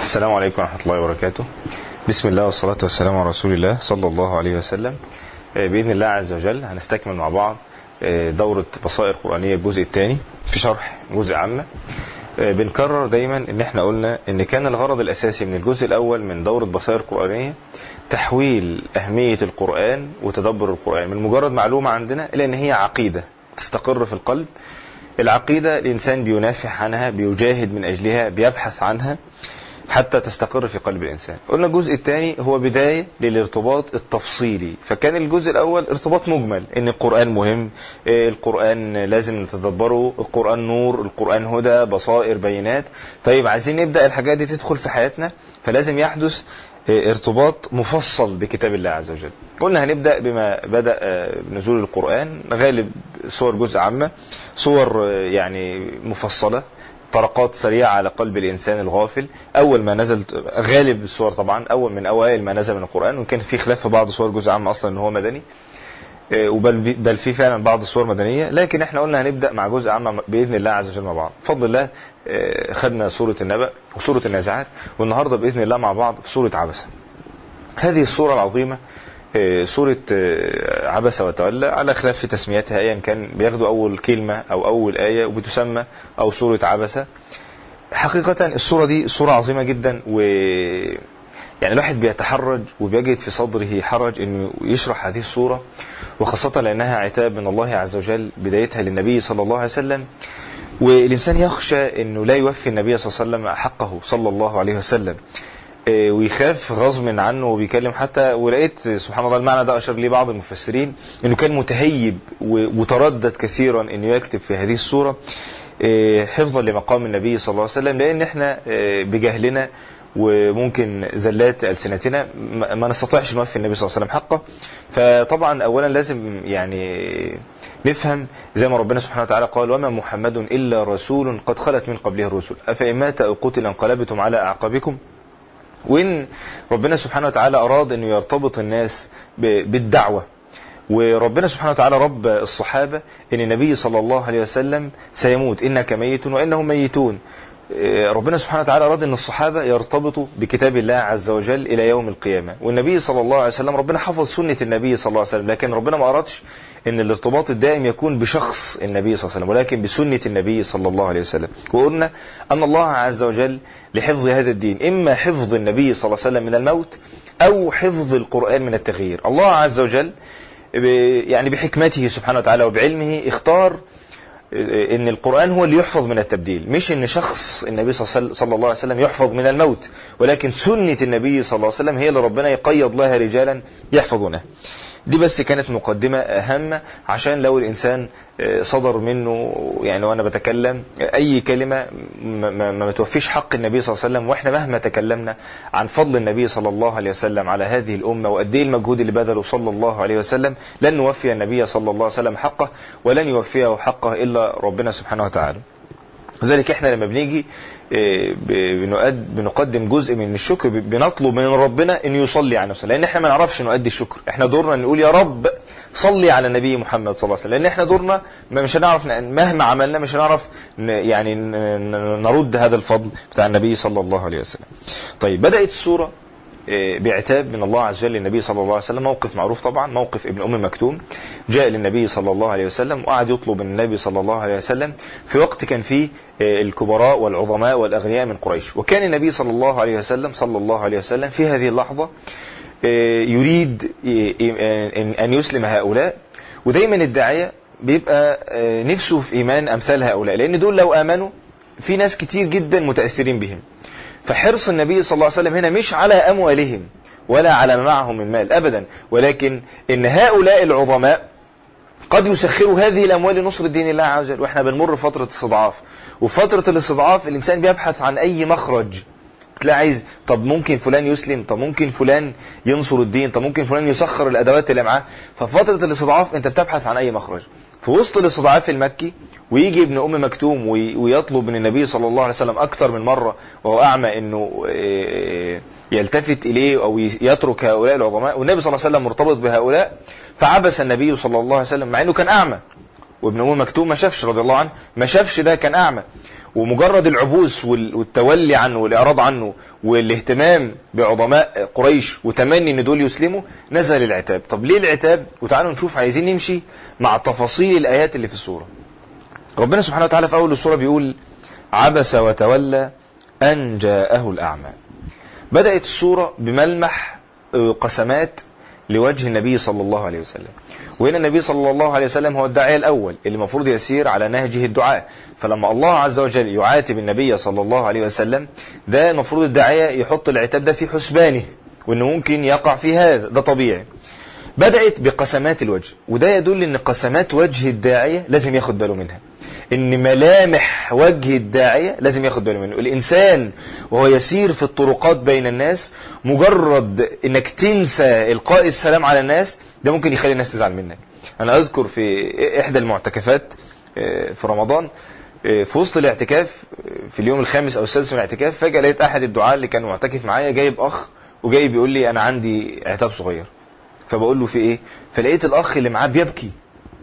السلام عليكم ورحمة الله وبركاته بسم الله والصلاة والسلام على رسول الله صلى الله عليه وسلم آه، بإذن الله عز وجل هنستكمل مع بعض آه، دورة بصائر قرآنية الجزء الثاني في شرح جزء عامة آه، بنكرر دايما ان احنا قلنا ان كان الغرض الاساسي من الجزء الاول من دورة بصائر قرآنية تحويل اهمية القرآن وتدبر القرآن من مجرد معلومة عندنا الى ان هي عقيدة تستقر في القلب العقيدة الانسان بينافح عنها بيجاهد من اجلها بيبحث عنها حتى تستقر في قلب الإنسان قلنا الجزء الثاني هو بداية للارتباط التفصيلي فكان الجزء الأول ارتباط مجمل إن القرآن مهم إيه القرآن لازم نتدبره القرآن نور القرآن هدى بصائر بينات طيب عايزين نبدأ الحاجات دي تدخل في حياتنا فلازم يحدث إيه ارتباط مفصل بكتاب الله عز وجل قلنا هنبدأ بما بدأ آه، نزول القرآن غالب صور جزء عامة صور آه، يعني مفصلة طرقات سريعة على قلب الإنسان الغافل أول ما نزل غالب السور طبعا أول من أوائل ما نزل من القرآن وكان في خلاف في بعض صور جزء عام أصلا إن هو مدني إيه، وبل بل في فعلا بعض الصور مدنية لكن احنا قلنا هنبدأ مع جزء عام بإذن الله عز وجل مع بعض بفضل الله إيه، خدنا سورة النبأ وسورة النازعات والنهاردة بإذن الله مع بعض في سورة عبسة هذه السورة العظيمة إيه، سورة إيه، عبس وتولى على خلاف في تسميتها ايا كان بياخدوا اول كلمة او اول آية وبتسمى او سورة عبسة حقيقة السورة دي سورة عظيمة جدا و يعني الواحد بيتحرج وبيجد في صدره حرج انه يشرح هذه السورة وخاصة لانها عتاب من الله عز وجل بدايتها للنبي صلى الله عليه وسلم والانسان يخشى انه لا يوفي النبي صلى الله عليه وسلم حقه صلى الله عليه وسلم إيه، ويخاف غصب عنه وبيكلم حتى ولقيت سبحان الله المعنى ده اشار ليه بعض المفسرين انه كان متهيب و- وتردد كثيرا انه يكتب في هذه السوره إيه، حفظا لمقام النبي صلى الله عليه وسلم لان احنا إيه، بجهلنا وممكن زلات السنتنا ما ما نستطيعش نوفي النبي صلى الله عليه وسلم حقه فطبعا اولا لازم يعني نفهم زي ما ربنا سبحانه وتعالى قال وما محمد الا رسول قد خلت من قبله الرسل افان مات او قتل انقلبتم على اعقابكم وان ربنا سبحانه وتعالى اراد انه يرتبط الناس ب- بالدعوة وربنا سبحانه وتعالى رب الصحابة ان النبي صلى الله عليه وسلم سيموت انك ميت وانهم ميتون إيه، ربنا سبحانه وتعالى اراد ان الصحابة يرتبطوا بكتاب الله عز وجل الى يوم القيامة والنبي صلى الله عليه وسلم ربنا حفظ سنة النبي صلى الله عليه وسلم لكن ربنا ما ارادش ان الارتباط الدائم يكون بشخص النبي صلى الله عليه وسلم ولكن بسنة النبي صلى الله عليه وسلم وقلنا ان الله عز وجل لحفظ هذا الدين اما حفظ النبي صلى الله عليه وسلم من الموت او حفظ القرآن من التغيير الله عز وجل ب- يعني بحكمته سبحانه وتعالى وبعلمه اختار ان القرآن هو اللي يحفظ من التبديل مش ان شخص النبي صلى صلى الله عليه وسلم يحفظ من الموت ولكن سنة النبي صلى الله عليه وسلم هي اللي ربنا يقيض لها رجالا يحفظونها دي بس كانت مقدمة أهم عشان لو الإنسان آه، صدر منه يعني وأنا بتكلم أي كلمة ما, ما, ما توفيش حق النبي صلى الله عليه وسلم وإحنا مهما تكلمنا عن فضل النبي صلى الله عليه وسلم على هذه الأمة وقد إيه المجهود اللي بذله صلى الله عليه وسلم لن نوفي النبي صلى الله عليه وسلم حقه ولن يوفيه حقه إلا ربنا سبحانه وتعالى لذلك احنا لما بنيجي اه، ب- بنقد- بنقدم جزء من الشكر ب- بنطلب من ربنا ان يصلي على نفسه لان احنا ما نعرفش نؤدي الشكر احنا دورنا نقول يا رب صلي على النبي محمد صلى الله عليه وسلم لان احنا دورنا ما- مش هنعرف ن- مهما عملنا مش هنعرف ن- يعني ن- ن- نرد هذا الفضل بتاع النبي صلى الله عليه وسلم طيب بدأت السورة اه، بعتاب من الله عز وجل للنبي صلى الله عليه وسلم موقف معروف طبعا موقف ابن ام مكتوم جاء للنبي صلى الله عليه وسلم وقعد يطلب من النبي صلى الله عليه وسلم في وقت كان فيه اه، الكبراء والعظماء والاغنياء من قريش وكان النبي صلى الله عليه وسلم صلى الله عليه وسلم في هذه اللحظة اه، يريد اه، اه، ان يسلم هؤلاء ودايما الداعية بيبقى اه، نفسه في ايمان امثال هؤلاء لان دول لو امنوا في ناس كتير جدا متأثرين بهم فحرص النبي صلى الله عليه وسلم هنا مش على أموالهم ولا على ما معهم من مال أبدا ولكن إن هؤلاء العظماء قد يسخروا هذه الأموال لنصر الدين الله عز وجل وإحنا بنمر فترة استضعاف وفترة الاستضعاف الإنسان بيبحث عن أي مخرج تلاقي عايز طب ممكن فلان يسلم طب ممكن فلان ينصر الدين طب ممكن فلان يسخر الأدوات اللي معاه ففترة الاستضعاف أنت بتبحث عن أي مخرج في وسط الاستضعاف المكي ويجي ابن ام مكتوم وي- ويطلب من النبي صلى الله عليه وسلم اكثر من مرة وهو اعمى انه إيه، يلتفت اليه او ي- يترك هؤلاء العظماء والنبي صلى الله عليه وسلم مرتبط بهؤلاء فعبس النبي صلى الله عليه وسلم مع انه كان اعمى وابن ام مكتوم ما شافش رضي الله عنه ما شافش ده كان اعمى ومجرد العبوس وال- والتولي عنه والاعراض عنه والاهتمام بعظماء قريش وتمني ان دول يسلموا نزل العتاب طب ليه العتاب وتعالوا نشوف عايزين نمشي مع تفاصيل الايات اللي في السوره ربنا سبحانه وتعالى في اول السوره بيقول عبس وتولى ان جاءه الاعمى بدات السوره بملمح آه، قسمات لوجه النبي صلى الله عليه وسلم وهنا النبي صلى الله عليه وسلم هو الداعية الأول اللي المفروض يسير على نهجه الدعاء فلما الله عز وجل يعاتب النبي صلى الله عليه وسلم ده المفروض الداعية يحط العتاب ده في حسبانه وانه ممكن يقع في هذا ده طبيعي بدأت بقسمات الوجه وده يدل ان قسمات وجه الداعية لازم ياخد باله منها ان ملامح وجه الداعية لازم ياخد باله منه الانسان وهو يسير في الطرقات بين الناس مجرد انك تنسى القاء السلام على الناس ده ممكن يخلي الناس تزعل منك انا اذكر في احدى المعتكفات آه، في رمضان آه، في وسط الاعتكاف آه، في اليوم الخامس او السادس من الاعتكاف فجأة لقيت احد الدعاة اللي كان معتكف معايا جايب اخ وجاي بيقول لي انا عندي عتاب صغير فبقول له في ايه فلقيت الاخ اللي معاه بيبكي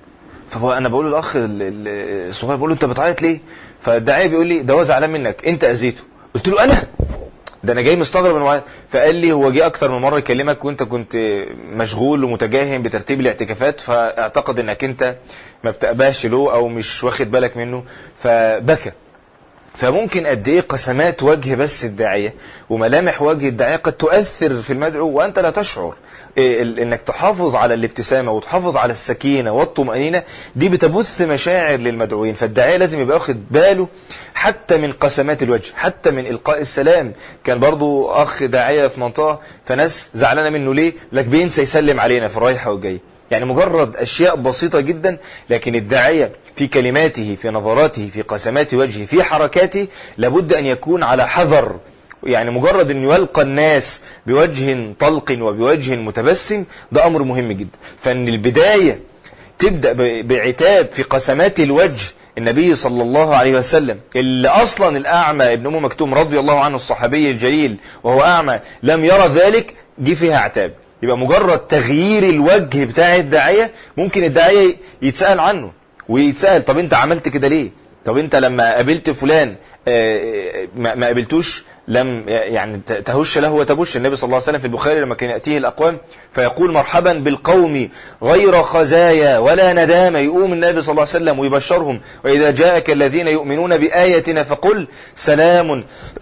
فانا بقول للاخ ال- ال- الصغير بقول له انت بتعيط ليه فالداعيه بيقول لي ده هو زعلان منك انت اذيته قلت له انا ده انا جاي مستغرب من المعيط فقال لي هو جه اكتر من مره يكلمك وانت كنت مشغول ومتجاهم بترتيب الاعتكافات فاعتقد انك انت ما بتقباش له او مش واخد بالك منه فبكى فممكن قد ايه قسمات وجه بس الداعيه وملامح وجه الداعيه قد تؤثر في المدعو وانت لا تشعر إيه ال- انك تحافظ على الابتسامه وتحافظ على السكينه والطمانينه دي بتبث مشاعر للمدعوين فالداعيه لازم يبقى واخد باله حتى من قسمات الوجه حتى من القاء السلام كان برضو اخ داعيه في منطقه فناس زعلانه منه ليه لك بينسى يسلم علينا في الرايحه والجايه يعني مجرد اشياء بسيطة جدا لكن الداعية في كلماته في نظراته في قسمات وجهه في حركاته لابد ان يكون على حذر يعني مجرد انه يلقى الناس بوجه طلق وبوجه متبسم ده امر مهم جدا فان البداية تبدأ ب- بعتاب في قسمات الوجه النبي صلى الله عليه وسلم اللي اصلا الاعمى ابن ام مكتوم رضي الله عنه الصحابي الجليل وهو اعمى لم يرى ذلك جه فيها عتاب يبقى مجرد تغيير الوجه بتاع الداعية ممكن الداعية يتسأل عنه ويتسأل طب انت عملت كده ليه طب انت لما قابلت فلان آه، ما ما قابلتوش لم يعني ت- تهش له وتبش النبي صلى الله عليه وسلم في البخاري لما كان يأتيه الأقوام فيقول مرحبا بالقوم غير خزايا ولا ندامة يقوم النبي صلى الله عليه وسلم ويبشرهم وإذا جاءك الذين يؤمنون بآياتنا فقل سلام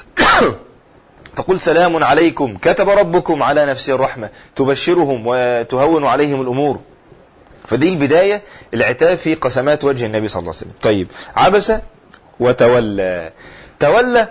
فقل سلام عليكم كتب ربكم على نفسه الرحمة تبشرهم وتهون عليهم الأمور فدي البداية العتاب في قسمات وجه النبي صلى الله عليه وسلم طيب عبس وتولى تولى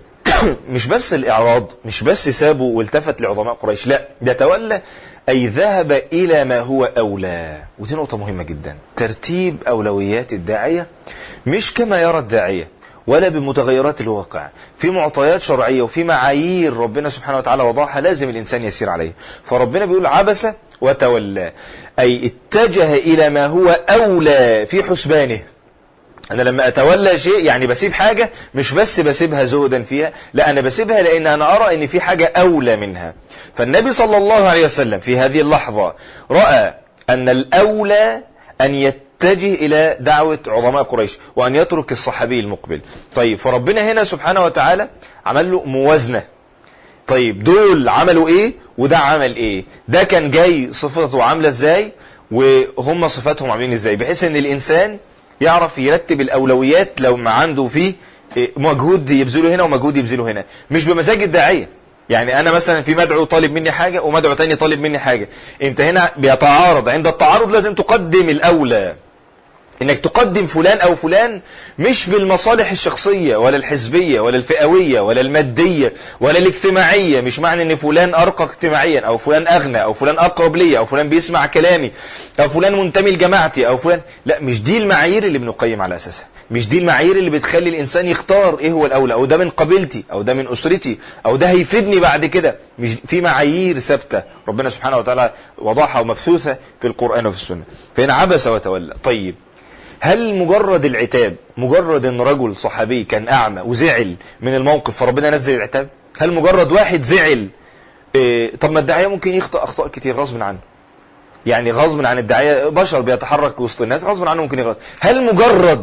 مش بس الإعراض مش بس سابه والتفت لعظماء قريش لا ده تولى أي ذهب إلى ما هو أولى ودي نقطة مهمة جدا ترتيب أولويات الداعية مش كما يرى الداعية ولا بمتغيرات الواقع في معطيات شرعية وفي معايير ربنا سبحانه وتعالى وضعها لازم الإنسان يسير عليه فربنا بيقول عبس وتولى أي اتجه إلى ما هو أولى في حسبانه انا لما اتولى شيء يعني بسيب حاجة مش بس بسيبها زهدا فيها لا انا بسيبها لان انا ارى ان في حاجة اولى منها فالنبي صلى الله عليه وسلم في هذه اللحظة رأى ان الاولى ان يتجه الى دعوة عظماء قريش وان يترك الصحابي المقبل طيب فربنا هنا سبحانه وتعالى عمل له موازنة طيب دول عملوا ايه وده عمل ايه ده كان جاي صفته عاملة ازاي وهم صفاتهم عاملين ازاي بحيث ان الانسان يعرف يرتب الاولويات لو ما عنده فيه مجهود يبذله هنا ومجهود يبذله هنا مش بمزاج الداعية يعني انا مثلا في مدعو طالب مني حاجة ومدعو تاني طالب مني حاجة انت هنا بيتعارض عند التعارض لازم تقدم الاولى انك تقدم فلان او فلان مش بالمصالح الشخصية ولا الحزبية ولا الفئوية ولا المادية ولا الاجتماعية مش معنى ان فلان ارقى اجتماعيا او فلان اغنى او فلان اقرب لي او فلان بيسمع كلامي او فلان منتمي لجماعتي او فلان لا مش دي المعايير اللي بنقيم على اساسها مش دي المعايير اللي بتخلي الانسان يختار ايه هو الاولى او ده من قبيلتي او ده من اسرتي او ده هيفيدني بعد كده مش في معايير ثابته ربنا سبحانه وتعالى وضعها ومبثوثه في القران وفي السنه فهنا عبس وتولى طيب هل مجرد العتاب مجرد ان رجل صحابي كان اعمى وزعل من الموقف فربنا نزل العتاب هل مجرد واحد زعل إيه طب ما الداعيه ممكن يخطئ اخطاء كتير غصب عنه يعني غصب عن الداعيه بشر بيتحرك وسط الناس غصب عنه ممكن يغلط هل مجرد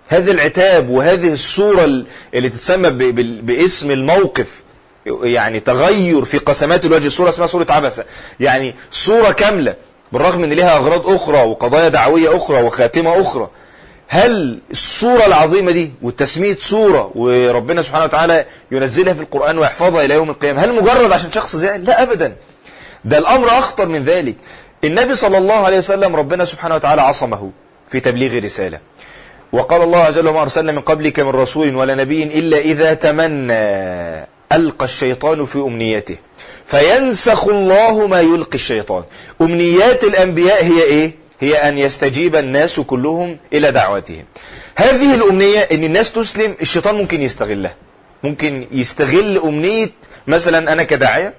هذا العتاب وهذه الصورة اللي تتسمى ب- ب- باسم الموقف يعني تغير في قسمات الوجه الصورة اسمها صورة عبسة يعني صورة كاملة بالرغم ان لها اغراض اخرى وقضايا دعوية اخرى وخاتمة اخرى هل الصورة العظيمة دي والتسمية صورة وربنا سبحانه وتعالى ينزلها في القرآن ويحفظها الى يوم القيامة هل مجرد عشان شخص زعل لا ابدا ده الامر اخطر من ذلك النبي صلى الله عليه وسلم ربنا سبحانه وتعالى عصمه في تبليغ رسالة وقال الله عز وجل وما أرسلنا من قبلك من رسول ولا نبي إلا إذا تمنى ألقى الشيطان في أمنيته فينسخ الله ما يلقي الشيطان أمنيات الأنبياء هي إيه هي أن يستجيب الناس كلهم إلى دعوتهم هذه الأمنية أن الناس تسلم الشيطان ممكن يستغلها ممكن يستغل أمنية مثلا أنا كداعية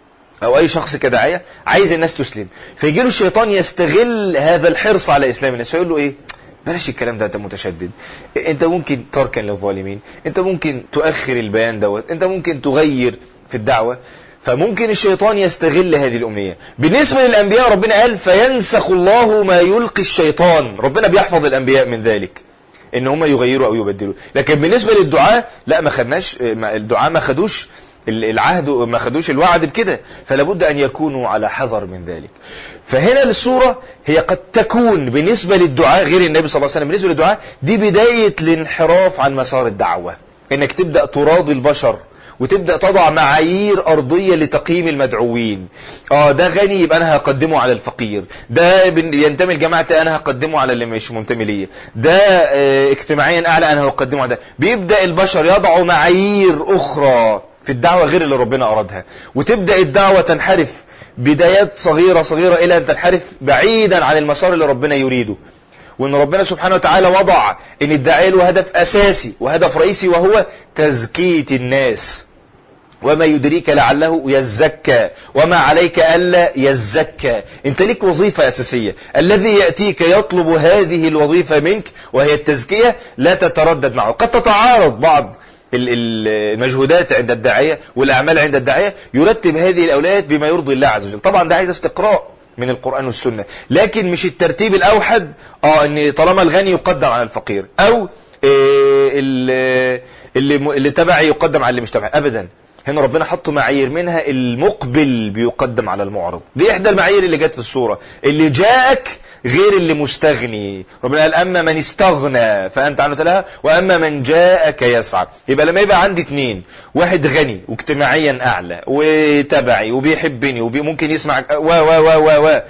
او اي شخص كداعيه عايز الناس تسلم فيجي له الشيطان يستغل هذا الحرص على اسلام الناس فيقول له ايه بلاش الكلام ده انت متشدد انت ممكن تركا للظالمين انت ممكن تؤخر البيان دوت انت ممكن تغير في الدعوه فممكن الشيطان يستغل هذه الأمنية بالنسبة للأنبياء ربنا قال فينسخ الله ما يلقي الشيطان ربنا بيحفظ الأنبياء من ذلك ان هم يغيروا او يبدلوا لكن بالنسبة للدعاء لا ما خدناش ما- الدعاء ما خدوش ال- العهد ما خدوش الوعد بكده فلا بد ان يكونوا على حذر من ذلك فهنا الصورة هي قد تكون بالنسبة للدعاء غير النبي صلى الله عليه وسلم بالنسبة للدعاء دي بداية الانحراف عن مسار الدعوة انك تبدأ تراضي البشر وتبدأ تضع معايير أرضية لتقييم المدعوين اه ده غني يبقى أنا هقدمه على الفقير ده بن- ينتمي لجماعتي أنا هقدمه على اللي مش منتمي ليا ده آه، اجتماعيا أعلى أنا هقدمه على ده بيبدأ البشر يضعوا معايير أخرى في الدعوة غير اللي ربنا أرادها وتبدأ الدعوة تنحرف بدايات صغيرة صغيرة إلى أن تنحرف بعيدا عن المسار اللي ربنا يريده وان ربنا سبحانه وتعالى وضع ان الداعية له هدف اساسي وهدف رئيسي وهو تزكية الناس وما يدريك لعله يزكى وما عليك ألا يزكى انت ليك وظيفة أساسية الذي يأتيك يطلب هذه الوظيفة منك وهي التزكية لا تتردد معه قد تتعارض بعض ال- ال- المجهودات عند الداعية والأعمال عند الداعية يرتب هذه الأولويات بما يرضي الله عز وجل طبعا ده عايز استقراء من القرآن والسنة لكن مش الترتيب الأوحد اه ان طالما الغني يقدم على الفقير او إيه اللي, اللي, اللي تبعي يقدم على اللي مش تبعي ابدا هنا ربنا حط معايير منها المقبل بيقدم على المعرض دي احدى المعايير اللي جت في الصورة اللي جاءك غير اللي مستغني ربنا قال اما من استغنى فانت عنه تلاها واما من جاءك يسعى يبقى لما يبقى عندي اتنين واحد غني واجتماعيا اعلى وتبعي وبيحبني وممكن يسمع و و و و و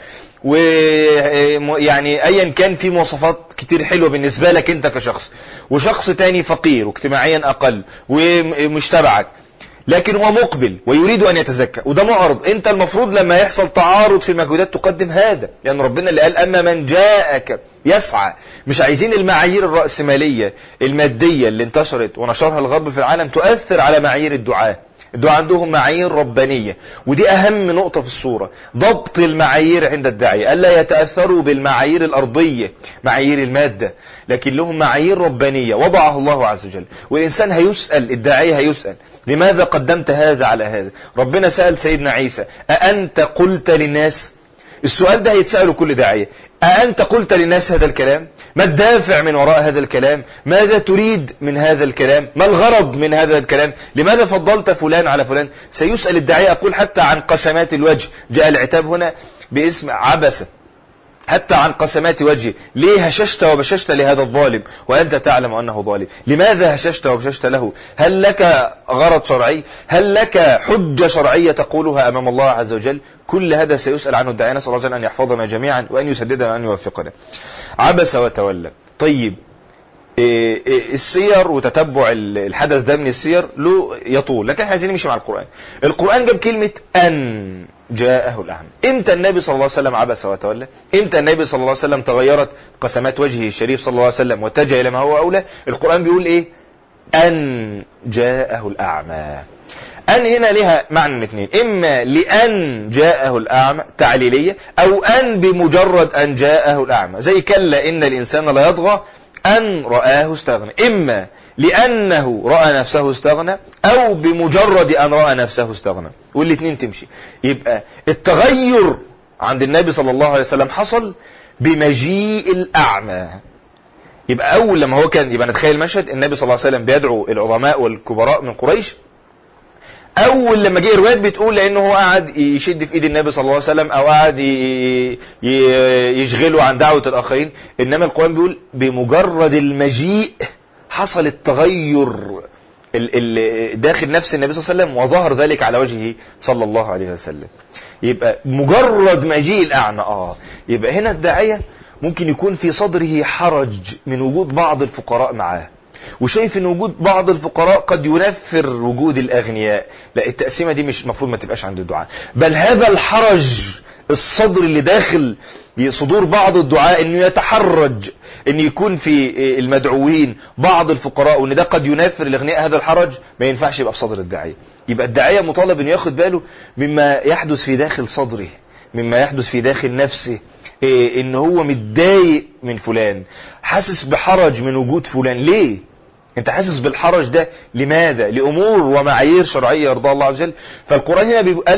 ويعني ايا كان في مواصفات كتير حلوة بالنسبة لك انت كشخص وشخص تاني فقير واجتماعيا اقل ومش تبعك لكن هو مقبل ويريد ان يتزكى وده معرض انت المفروض لما يحصل تعارض في المجهودات تقدم هذا لان ربنا اللي قال اما من جاءك يسعى مش عايزين المعايير الرأسمالية المادية اللي انتشرت ونشرها الغرب في العالم تؤثر على معايير الدعاء الدعاء عندهم معايير ربانية ودي اهم نقطة في الصورة ضبط المعايير عند الداعية الا يتأثروا بالمعايير الارضية معايير المادة لكن لهم معايير ربانية وضعها الله عز وجل والانسان هيسأل الداعية هيسأل لماذا قدمت هذا على هذا ربنا سأل سيدنا عيسى أأنت قلت للناس السؤال ده هيتسأله كل داعية أأنت قلت للناس هذا الكلام ما الدافع من وراء هذا الكلام ماذا تريد من هذا الكلام ما الغرض من هذا الكلام لماذا فضلت فلان على فلان سيسأل الداعية أقول حتى عن قسمات الوجه جاء العتاب هنا باسم عبسة حتى عن قسمات وجهه ليه هششت وبششت لهذا الظالم وأنت تعلم أنه ظالم لماذا هششت وبششت له هل لك غرض شرعي هل لك حجة شرعية تقولها أمام الله عز وجل كل هذا سيسأل عنه الداعية نسأل الله عز وجل أن يحفظنا جميعا وأن يسددنا وأن يوفقنا عبس وتولى طيب إيه إيه السير وتتبع الحدث ده من السير له يطول لكن احنا عايزين نمشي مع القرآن القرآن جاب كلمة أن جاءه الأعمى امتى النبي صلى الله عليه وسلم عبس وتولى امتى النبي صلى الله عليه وسلم تغيرت قسمات وجهه الشريف صلى الله عليه وسلم واتجه إلى ما هو أولى القرآن بيقول إيه أن جاءه الأعمى أن هنا لها معنى من اثنين إما لأن جاءه الأعمى تعليلية أو أن بمجرد أن جاءه الأعمى زي كلا إن الإنسان لا يطغى أن رآه استغنى إما لأنه رأى نفسه استغنى أو بمجرد أن رأى نفسه استغنى والاثنين تمشي يبقى التغير عند النبي صلى الله عليه وسلم حصل بمجيء الأعمى يبقى اول لما هو كان يبقى نتخيل المشهد النبي صلى الله عليه وسلم بيدعو العظماء والكبراء من قريش اول لما جه روايات بتقول لانه هو قعد يشد في ايد النبي صلى الله عليه وسلم او قعد ي- ي- يشغله عن دعوة الاخرين انما القرآن بيقول بمجرد المجيء حصل التغير ال- ال- داخل نفس النبي صلى الله عليه وسلم وظهر ذلك على وجهه صلى الله عليه وسلم يبقى مجرد مجيء الاعمى اه يبقى هنا الداعية ممكن يكون في صدره حرج من وجود بعض الفقراء معاه وشايف ان وجود بعض الفقراء قد ينفر وجود الاغنياء لا التقسيمه دي مش المفروض ما تبقاش عند الدعاء بل هذا الحرج الصدر اللي داخل صدور بعض الدعاء انه يتحرج ان يكون في المدعوين بعض الفقراء وان ده قد ينفر الاغنياء هذا الحرج ما ينفعش يبقى في صدر الداعيه يبقى الداعيه مطالب انه ياخد باله مما يحدث في داخل صدره مما يحدث في داخل نفسه إيه ان هو متضايق من فلان حاسس بحرج من وجود فلان ليه انت حاسس بالحرج ده لماذا لامور ومعايير شرعيه يرضى الله عز وجل فالقران هنا بيقول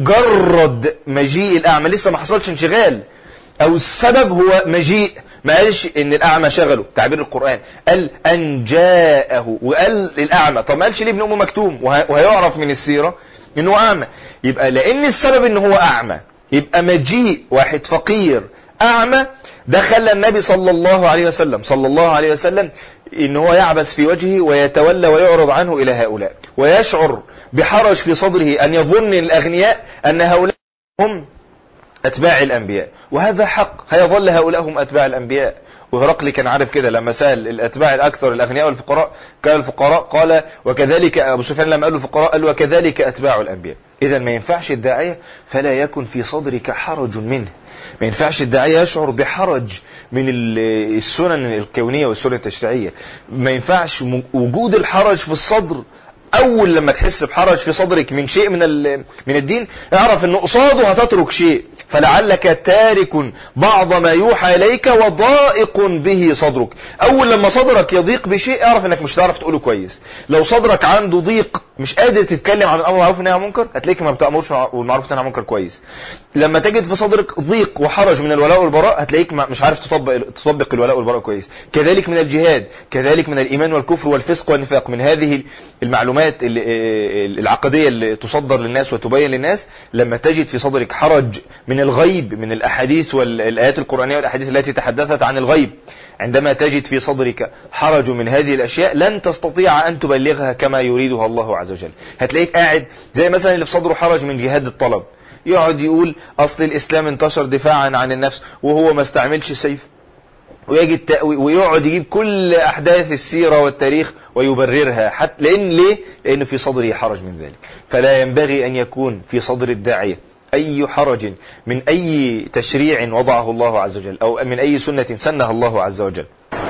بمجرد مجيء الاعمى لسه ما حصلش انشغال او السبب هو مجيء ما قالش ان الاعمى شغله تعبير القران قال ان جاءه وقال للاعمى طب ما قالش ليه ابن ام مكتوم وه- وهيعرف من السيره انه اعمى يبقى لان السبب ان هو اعمى يبقى مجيء واحد فقير اعمى ده خلى النبي صلى الله عليه وسلم صلى الله عليه وسلم ان هو يعبس في وجهه ويتولى ويعرض عنه الى هؤلاء ويشعر بحرج في صدره ان يظن الاغنياء ان هؤلاء هم اتباع الانبياء وهذا حق هيظل هؤلاء هم اتباع الانبياء وهرقل كان عارف كده لما سال الاتباع الاكثر الاغنياء والفقراء قال الفقراء قال وكذلك ابو سفيان لما قال الفقراء قال وكذلك اتباع الانبياء اذا ما ينفعش الداعيه فلا يكن في صدرك حرج منه ما ينفعش الداعيه يشعر بحرج من ال- السنن الكونيه والسنن التشريعيه ما ينفعش م- وجود الحرج في الصدر اول لما تحس بحرج في صدرك من شيء من ال- من الدين اعرف ان قصاده هتترك شيء فلعلك تارك بعض ما يوحى اليك وضائق به صدرك اول لما صدرك يضيق بشيء اعرف انك مش هتعرف تقوله كويس لو صدرك عنده ضيق مش قادر تتكلم عن الامر بالمعروف والنهي عن المنكر هتلاقيك ما بتامرش والمعروف والنهي عن المنكر كويس لما تجد في صدرك ضيق وحرج من الولاء والبراء هتلاقيك ما- مش عارف تطبق تطبق الولاء والبراء كويس كذلك من الجهاد كذلك من الايمان والكفر والفسق والنفاق من هذه المعلومات ال- ال- العقديه اللي تصدر للناس وتبين للناس لما تجد في صدرك حرج من الغيب من الاحاديث والايات القرانيه والاحاديث التي تحدثت عن الغيب عندما تجد في صدرك حرج من هذه الاشياء لن تستطيع ان تبلغها كما يريدها الله عز وجل هتلاقيك قاعد زي مثلا اللي في صدره حرج من جهاد الطلب يقعد يقول اصل الاسلام انتشر دفاعا عن النفس وهو ما استعملش سيف ويجي التأوي ويقعد يجيب كل احداث السيره والتاريخ ويبررها حتى لان ليه؟ لان في صدره حرج من ذلك فلا ينبغي ان يكون في صدر الداعيه اي حرج من اي تشريع وضعه الله عز وجل او من اي سنه سنها الله عز وجل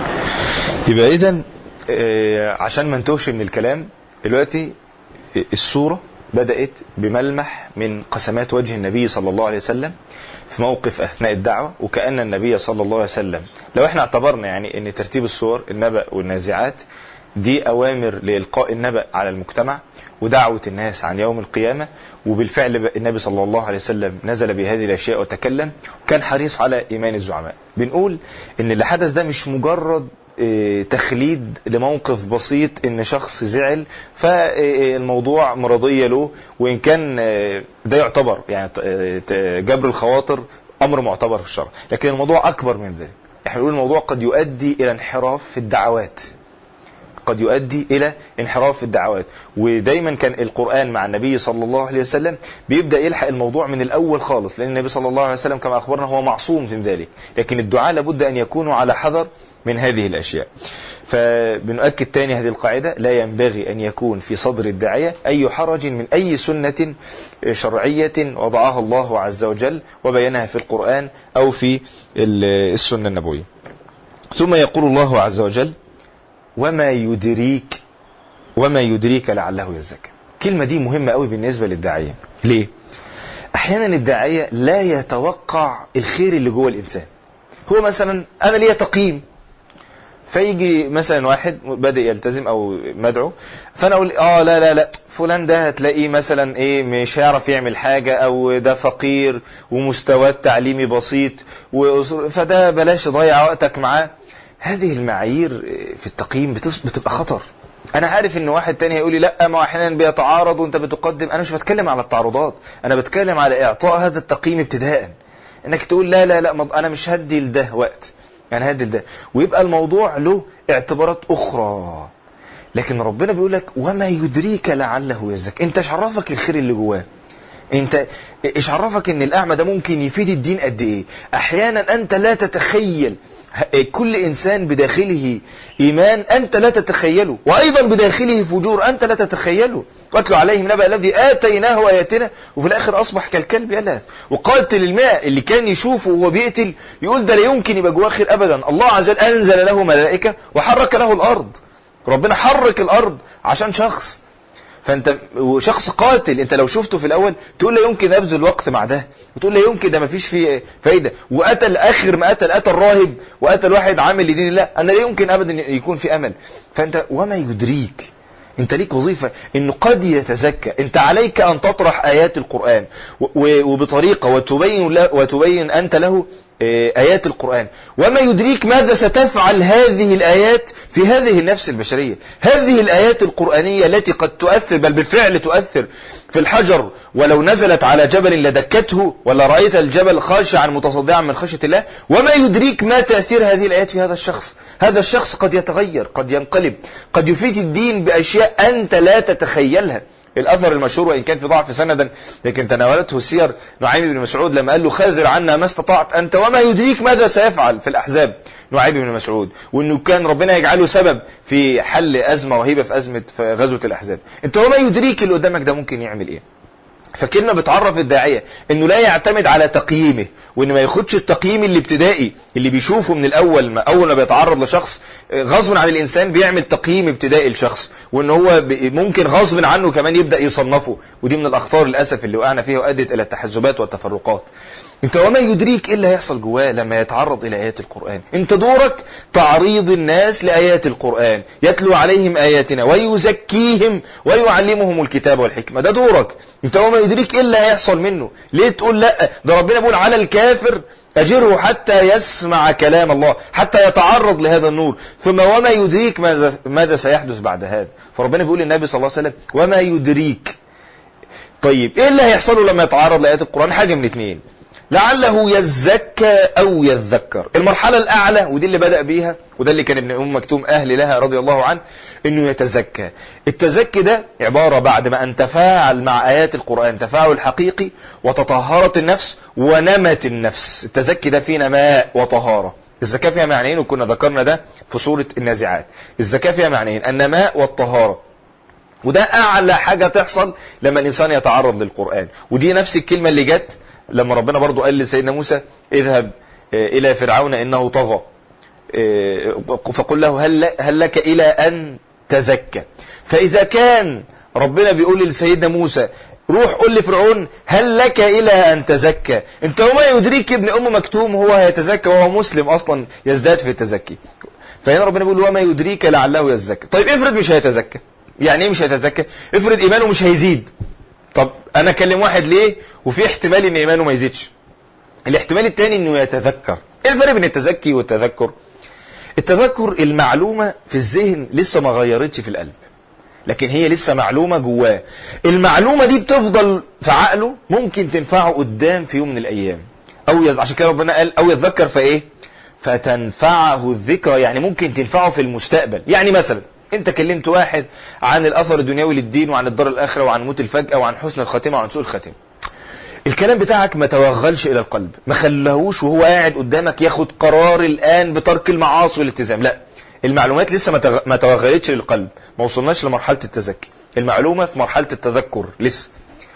يبقى اذا عشان ما نتوهش من الكلام دلوقتي السوره بدات بملمح من قسمات وجه النبي صلى الله عليه وسلم في موقف اثناء الدعوه وكان النبي صلى الله عليه وسلم لو احنا اعتبرنا يعني ان ترتيب السور النبأ والنازعات دي اوامر لالقاء النبأ على المجتمع ودعوة الناس عن يوم القيامة وبالفعل النبي صلى الله عليه وسلم نزل بهذه الاشياء وتكلم وكان حريص على ايمان الزعماء بنقول ان اللي حدث ده مش مجرد اه تخليد لموقف بسيط ان شخص زعل فالموضوع مرضية له وان كان اه ده يعتبر يعني اه جبر الخواطر امر معتبر في الشرع لكن الموضوع اكبر من ذلك احنا بنقول الموضوع قد يؤدي الى انحراف في الدعوات قد يؤدي الى انحراف في الدعوات ودايما كان القرآن مع النبي صلى الله عليه وسلم بيبدأ يلحق الموضوع من الاول خالص لان النبي صلى الله عليه وسلم كما اخبرنا هو معصوم من ذلك لكن الدعاء لابد ان يكونوا على حذر من هذه الاشياء فبنؤكد تاني هذه القاعدة لا ينبغي ان يكون في صدر الداعية اي حرج من اي سنة شرعية وضعها الله عز وجل وبينها في القرآن او في السنة النبوية ثم يقول الله عز وجل وما يدريك وما يدريك لعله يزكى الكلمة دي مهمة قوي بالنسبة للداعية ليه احيانا الداعية لا يتوقع الخير اللي جوه الانسان هو مثلا انا ليا تقييم فيجي مثلا واحد بادئ يلتزم او مدعو فانا اقول اه لا لا لا فلان ده هتلاقيه مثلا ايه مش هيعرف يعمل حاجة او ده فقير ومستواه التعليمي بسيط فده بلاش ضيع وقتك معاه هذه المعايير في التقييم بتص- بتبقى خطر انا عارف ان واحد تاني هيقول لي لا ما هو احيانا بيتعارض وانت بتقدم انا مش بتكلم على التعارضات انا بتكلم على اعطاء هذا التقييم ابتداء انك تقول لا لا لا ما- انا مش هدي لده وقت يعني هدي لده ويبقى الموضوع له اعتبارات اخرى لكن ربنا بيقول لك وما يدريك لعله يزكى انت ايش عرفك الخير اللي جواه انت ايش عرفك ان الاعمى ده ممكن يفيد الدين قد ايه احيانا انت لا تتخيل ه- كل انسان بداخله ايمان انت لا تتخيله وايضا بداخله فجور انت لا تتخيله واتلو عليهم نبأ الذي اتيناه اياتنا وفي الاخر اصبح كالكلب يلهث وقاتل الماء اللي كان يشوفه وهو بيقتل يقول ده لا يمكن يبقى جواه خير ابدا الله عز وجل انزل له ملائكه وحرك له الارض ربنا حرك الارض عشان شخص فانت شخص قاتل انت لو شفته في الاول تقول لا يمكن ابذل وقت مع ده وتقول لا يمكن ده مفيش فيه فايده وقتل اخر ما قتل قتل راهب وقتل واحد عامل لدين الله انا لا يمكن ابدا يكون في امل فانت وما يدريك انت ليك وظيفة انه قد يتزكى انت عليك ان تطرح ايات القرآن و- و- وبطريقة وتبين, له وتبين انت له آه، ايات القرآن وما يدريك ماذا ستفعل هذه الايات في هذه النفس البشرية هذه الايات القرآنية التي قد تؤثر بل بالفعل تؤثر في الحجر ولو نزلت على جبل لدكته ولا رأيت الجبل خاشعا متصدعا من خشية الله وما يدريك ما تأثير هذه الآيات في هذا الشخص هذا الشخص قد يتغير قد ينقلب قد يفيد الدين بأشياء أنت لا تتخيلها الأثر المشهور وإن كان في ضعف سندا لكن تناولته السير نعيم بن مسعود لما قال له خذر عنا ما استطعت أنت وما يدريك ماذا سيفعل في الأحزاب نعيم بن مسعود وأنه كان ربنا يجعله سبب في حل أزمة رهيبة في أزمة في غزوة الأحزاب أنت وما يدريك اللي قدامك ده ممكن يعمل إيه فكلمة بتعرف الداعية انه لا يعتمد على تقييمه وان ما ياخدش التقييم الابتدائي اللي بيشوفه من الاول ما اول ما بيتعرض لشخص آه، غصب عن الانسان بيعمل تقييم ابتدائي لشخص وان هو ب- ممكن غصب عنه كمان يبدأ يصنفه ودي من الاخطار للاسف اللي وقعنا فيها وادت الى التحزبات والتفرقات انت وما يدريك ايه اللي هيحصل جواه لما يتعرض الى ايات القرآن انت دورك تعريض الناس لايات القرآن يتلو عليهم اياتنا ويزكيهم ويعلمهم الكتاب والحكمة ده دورك انت وما يدريك ايه اللي هيحصل منه ليه تقول لا ده ربنا بيقول على الكافر أجره حتى يسمع كلام الله حتى يتعرض لهذا النور ثم وما يدريك ماذا, ماذا سيحدث بعد هذا فربنا بيقول للنبي صلى الله عليه وسلم وما يدريك طيب ايه اللي هيحصل له لما يتعرض لآيات القرآن حاجة من اتنين لعله يزكى او يذكر المرحلة الاعلى ودي اللي بدأ بيها وده اللي كان ابن ام مكتوم اهل لها رضي الله عنه انه يتزكى التزكي ده عبارة بعد ما ان تفاعل مع ايات القرآن تفاعل حقيقي وتطهرت النفس ونمت النفس التزكي ده فيه نماء وطهارة الزكاة فيها معنيين وكنا ذكرنا ده في سورة النازعات الزكاة فيها معنيين النماء والطهارة وده اعلى حاجة تحصل لما الانسان يتعرض للقرآن ودي نفس الكلمة اللي جت لما ربنا برضو قال لسيدنا موسى اذهب آه، الى فرعون انه طغى آه، فقل له هل, هل لك الى ان تزكى فاذا كان ربنا بيقول لسيدنا موسى روح قل لفرعون هل لك الى ان تزكى انت وما يدريك ابن ام مكتوم هو هيتزكى وهو مسلم اصلا يزداد في التزكي فهنا ربنا بيقول وما يدريك لعله يزكى طيب افرض مش هيتزكى يعني ايه مش هيتزكى افرض ايمانه مش هيزيد طب انا اكلم واحد ليه وفي احتمال ان ايمانه ما يزيدش الاحتمال الثاني انه يتذكر ايه الفرق بين التزكي والتذكر التذكر المعلومة في الذهن لسه ما غيرتش في القلب لكن هي لسه معلومة جواه المعلومة دي بتفضل في عقله ممكن تنفعه قدام في يوم من الايام او يذ... عشان كده ربنا قال او يتذكر فايه فتنفعه الذكرى يعني ممكن تنفعه في المستقبل يعني مثلا انت كلمت واحد عن الاثر الدنيوي للدين وعن الدار الاخره وعن موت الفجأة وعن حسن الخاتمة وعن سوء الخاتمة الكلام بتاعك ما توغلش الى القلب ما خلاهوش وهو قاعد قدامك ياخد قرار الان بترك المعاصي والالتزام لا المعلومات لسه ما تغ- ما توغلتش للقلب ما وصلناش لمرحلة التزكي المعلومة في مرحلة التذكر لسه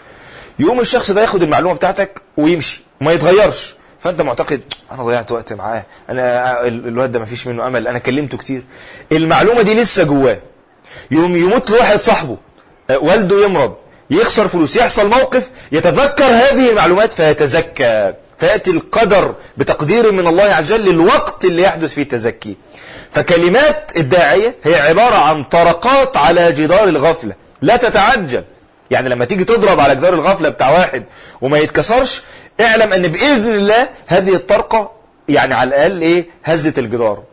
يوم الشخص ده ياخد المعلومة بتاعتك ويمشي وما يتغيرش فانت معتقد انا ضيعت وقت معاه انا ال- الواد ده ما فيش منه امل انا كلمته كتير المعلومة دي لسه جواه يوم يموت له واحد صاحبه آه، والده يمرض يخسر فلوس يحصل موقف يتذكر هذه المعلومات فيتزكى فيأتي القدر بتقدير من الله عز وجل للوقت اللي يحدث فيه التزكي فكلمات الداعية هي عبارة عن طرقات على جدار الغفلة لا تتعجب يعني لما تيجي تضرب على جدار الغفلة بتاع واحد وما يتكسرش اعلم ان بإذن الله هذه الطرقة يعني على الأقل ايه هزت الجدار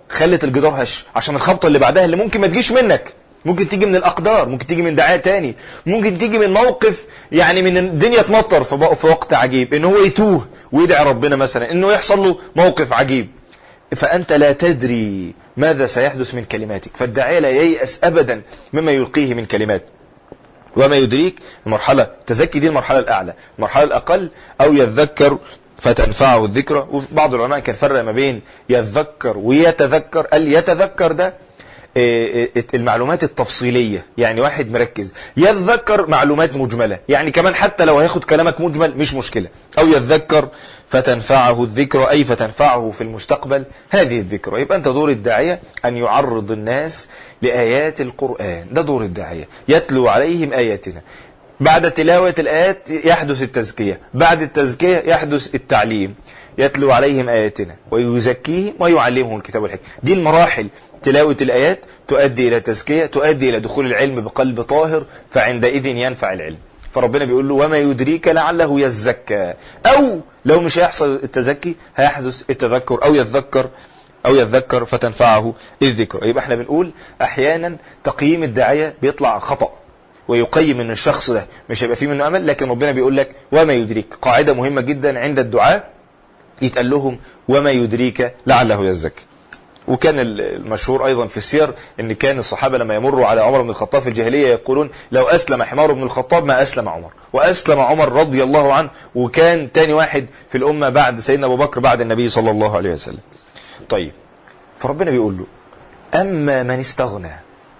خلت الجدار هش عشان الخبطة اللي بعدها اللي ممكن ما تجيش منك ممكن تيجي من الاقدار ممكن تيجي من دعاية تاني ممكن تيجي من موقف يعني من الدنيا تمطر في بق- في وقت عجيب ان هو يتوه ويدعي ربنا مثلا انه يحصل له موقف عجيب فانت لا تدري ماذا سيحدث من كلماتك فالداعية لا ييأس ابدا مما يلقيه من كلمات وما يدريك المرحلة التزكي دي المرحلة الأعلى المرحلة الأقل أو يذكر فتنفعه الذكرى وبعض العلماء كان فرق ما بين يذكر ويتذكر قال يتذكر ده إيه، إيه، المعلومات التفصيلية يعني واحد مركز يتذكر معلومات مجملة يعني كمان حتى لو هياخد كلامك مجمل مش مشكلة او يتذكر فتنفعه الذكرى اي فتنفعه في المستقبل هذه الذكرى يبقى انت دور الداعية ان يعرض الناس لآيات القرآن ده دور الداعية يتلو عليهم آياتنا بعد تلاوة الآيات يحدث التزكية بعد التزكية يحدث التعليم يتلو عليهم آياتنا ويزكيهم ويعلمهم الكتاب والحكمة دي المراحل تلاوة الآيات تؤدي إلى تزكية تؤدي إلى دخول العلم بقلب طاهر فعندئذ ينفع العلم فربنا بيقول له وما يدريك لعله يزكى أو لو مش هيحصل التزكي هيحدث التذكر أو يتذكر أو يتذكر فتنفعه الذكر يبقى احنا بنقول أحيانا تقييم الداعية بيطلع خطأ ويقيم ان الشخص ده مش هيبقى فيه منه امل لكن ربنا بيقول لك وما يدريك قاعده مهمه جدا عند الدعاء يتقال لهم وما يدريك لعله يزكى وكان المشهور ايضا في السير ان كان الصحابه لما يمروا على عمر بن الخطاب في الجاهليه يقولون لو اسلم حمار بن الخطاب ما اسلم عمر واسلم عمر رضي الله عنه وكان تاني واحد في الامه بعد سيدنا ابو بكر بعد النبي صلى الله عليه وسلم طيب فربنا بيقول له اما من استغنى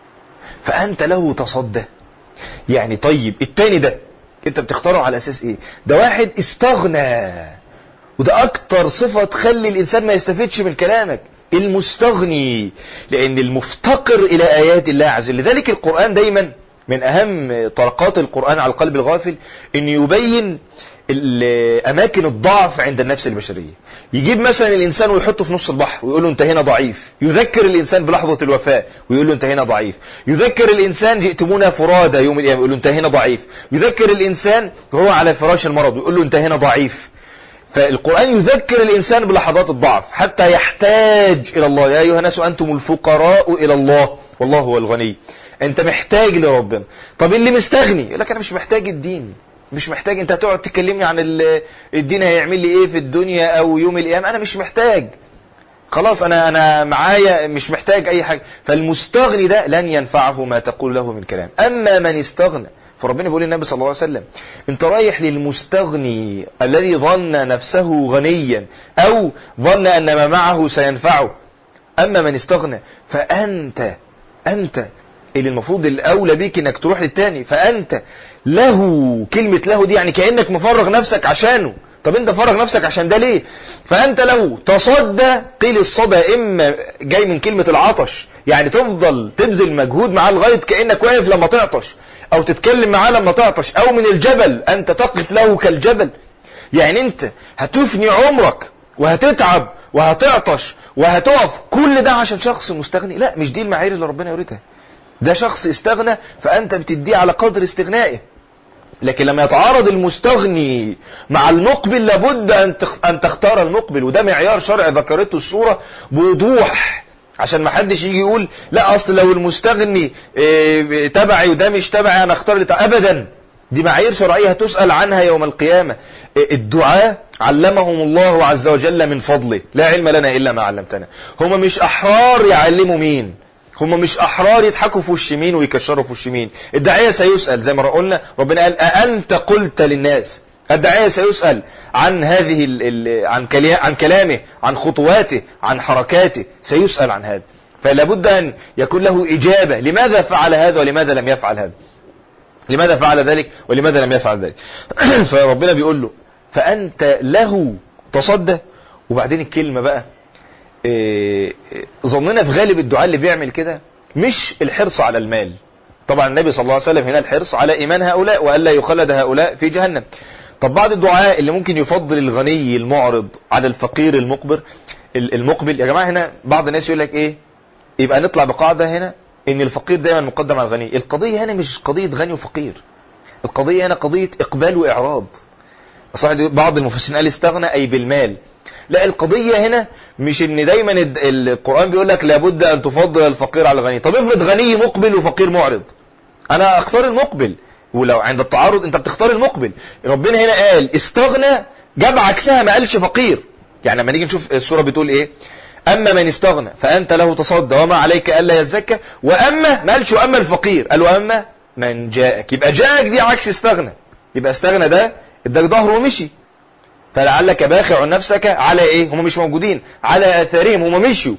فانت له تصدى يعني طيب التاني ده انت بتختاره على اساس ايه ده واحد استغنى وده اكتر صفة تخلي الانسان ما يستفيدش من كلامك المستغني لان المفتقر الى ايات الله عز وجل لذلك القرآن دايما من اهم طرقات القرآن على القلب الغافل ان يبين ال- اماكن الضعف عند النفس البشرية يجيب مثلا الانسان ويحطه في نص البحر ويقول له انت هنا ضعيف يذكر الانسان بلحظة الوفاة ويقول له انت هنا ضعيف يذكر الانسان جئتمونا فرادى يوم القيامة يقول له انت هنا ضعيف يذكر الانسان وهو على فراش المرض ويقول له انت هنا ضعيف فالقرآن يذكر الإنسان بلحظات الضعف حتى يحتاج إلى الله يا أيها الناس أنتم الفقراء إلى الله والله هو الغني أنت محتاج لربنا طب اللي مستغني يقول لك أنا مش محتاج الدين مش محتاج أنت هتقعد تكلمني عن ال- الدين هيعمل لي إيه في الدنيا أو يوم القيامة أنا مش محتاج خلاص أنا أنا معايا مش محتاج أي حاجة فالمستغني ده لن ينفعه ما تقول له من كلام أما من استغنى فربنا بيقول للنبي صلى الله عليه وسلم انت رايح للمستغني الذي ظن نفسه غنيا او ظن ان ما معه سينفعه اما من استغنى فانت انت اللي المفروض الاولى بيك انك تروح للتاني فانت له كلمة له دي يعني كأنك مفرغ نفسك عشانه طب انت فرغ نفسك عشان ده ليه فانت له تصدى قيل الصدى اما جاي من كلمة العطش يعني تفضل تبذل مجهود معاه لغاية كأنك واقف لما تعطش او تتكلم معاه لما تعطش او من الجبل انت تقف له كالجبل يعني انت هتفني عمرك وهتتعب وهتعطش وهتقف كل ده عشان شخص مستغني لا مش دي المعايير اللي ربنا يريدها ده شخص استغنى فانت بتديه على قدر استغنائه لكن لما يتعارض المستغني مع المقبل لابد ان تخ- ان تختار المقبل وده معيار شرع ذكرته الصورة بوضوح عشان ما حدش يجي يقول لا اصل لو المستغني إيه، تبعي وده مش تبعي انا اختار لت- ابدا دي معايير شرعية هتسأل عنها يوم القيامة إيه، الدعاء علمهم الله عز وجل من فضله لا علم لنا الا ما علمتنا هم مش احرار يعلموا مين هم مش احرار يضحكوا في وش مين ويكشروا في وش مين الداعيه سيسال زي ما قلنا ربنا قال أأنت قلت للناس الداعيه سيسال عن هذه ال ال عن كلي- عن كلامه عن خطواته عن حركاته سيسال عن هذا فلا بد ان يكون له اجابه لماذا فعل هذا ولماذا لم يفعل هذا لماذا فعل ذلك ولماذا لم يفعل ذلك فربنا بيقول له فانت له تصدى وبعدين الكلمه بقى إيه، ظننا في غالب الدعاء اللي بيعمل كده مش الحرص على المال طبعا النبي صلى الله عليه وسلم هنا الحرص على ايمان هؤلاء والا يخلد هؤلاء في جهنم طب بعض الدعاء اللي ممكن يفضل الغني المعرض على الفقير المقبر ال- المقبل يا جماعه هنا بعض الناس يقول لك ايه يبقى نطلع بقاعده هنا ان الفقير دايما مقدم على الغني القضيه هنا مش قضيه غني وفقير القضيه هنا قضيه اقبال واعراض صح بعض المفسرين قال استغنى اي بالمال لا القضية هنا مش ان دايما الد- القرآن بيقول لك لابد ان تفضل الفقير على الغني طب افرض غني مقبل وفقير معرض انا اختار المقبل ولو عند التعارض انت بتختار المقبل ربنا هنا قال استغنى جاب عكسها ما قالش فقير يعني لما نيجي نشوف السورة بتقول ايه اما من استغنى فانت له تصدى وما عليك الا يزكى واما ما قالش واما الفقير قال واما من جاءك يبقى جاءك دي عكس استغنى يبقى استغنى ده اداك ظهره ومشي فلعلك باخع نفسك على ايه هم مش موجودين على اثارهم هم مشوا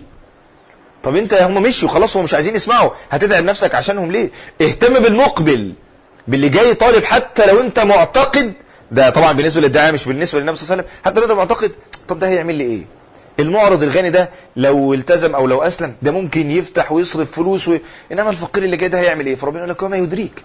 طب انت هم مشوا خلاص هم مش عايزين يسمعوا هتتعب نفسك عشانهم ليه اهتم بالمقبل باللي جاي طالب حتى لو انت معتقد ده طبعا بالنسبه للدعاء مش بالنسبه للنبي صلى الله عليه وسلم حتى لو انت معتقد طب ده هيعمل لي ايه المعرض الغني ده لو التزم او لو اسلم ده ممكن يفتح ويصرف فلوس و... انما الفقير اللي جاي ده هيعمل ايه فربنا يقول لك وما يدريك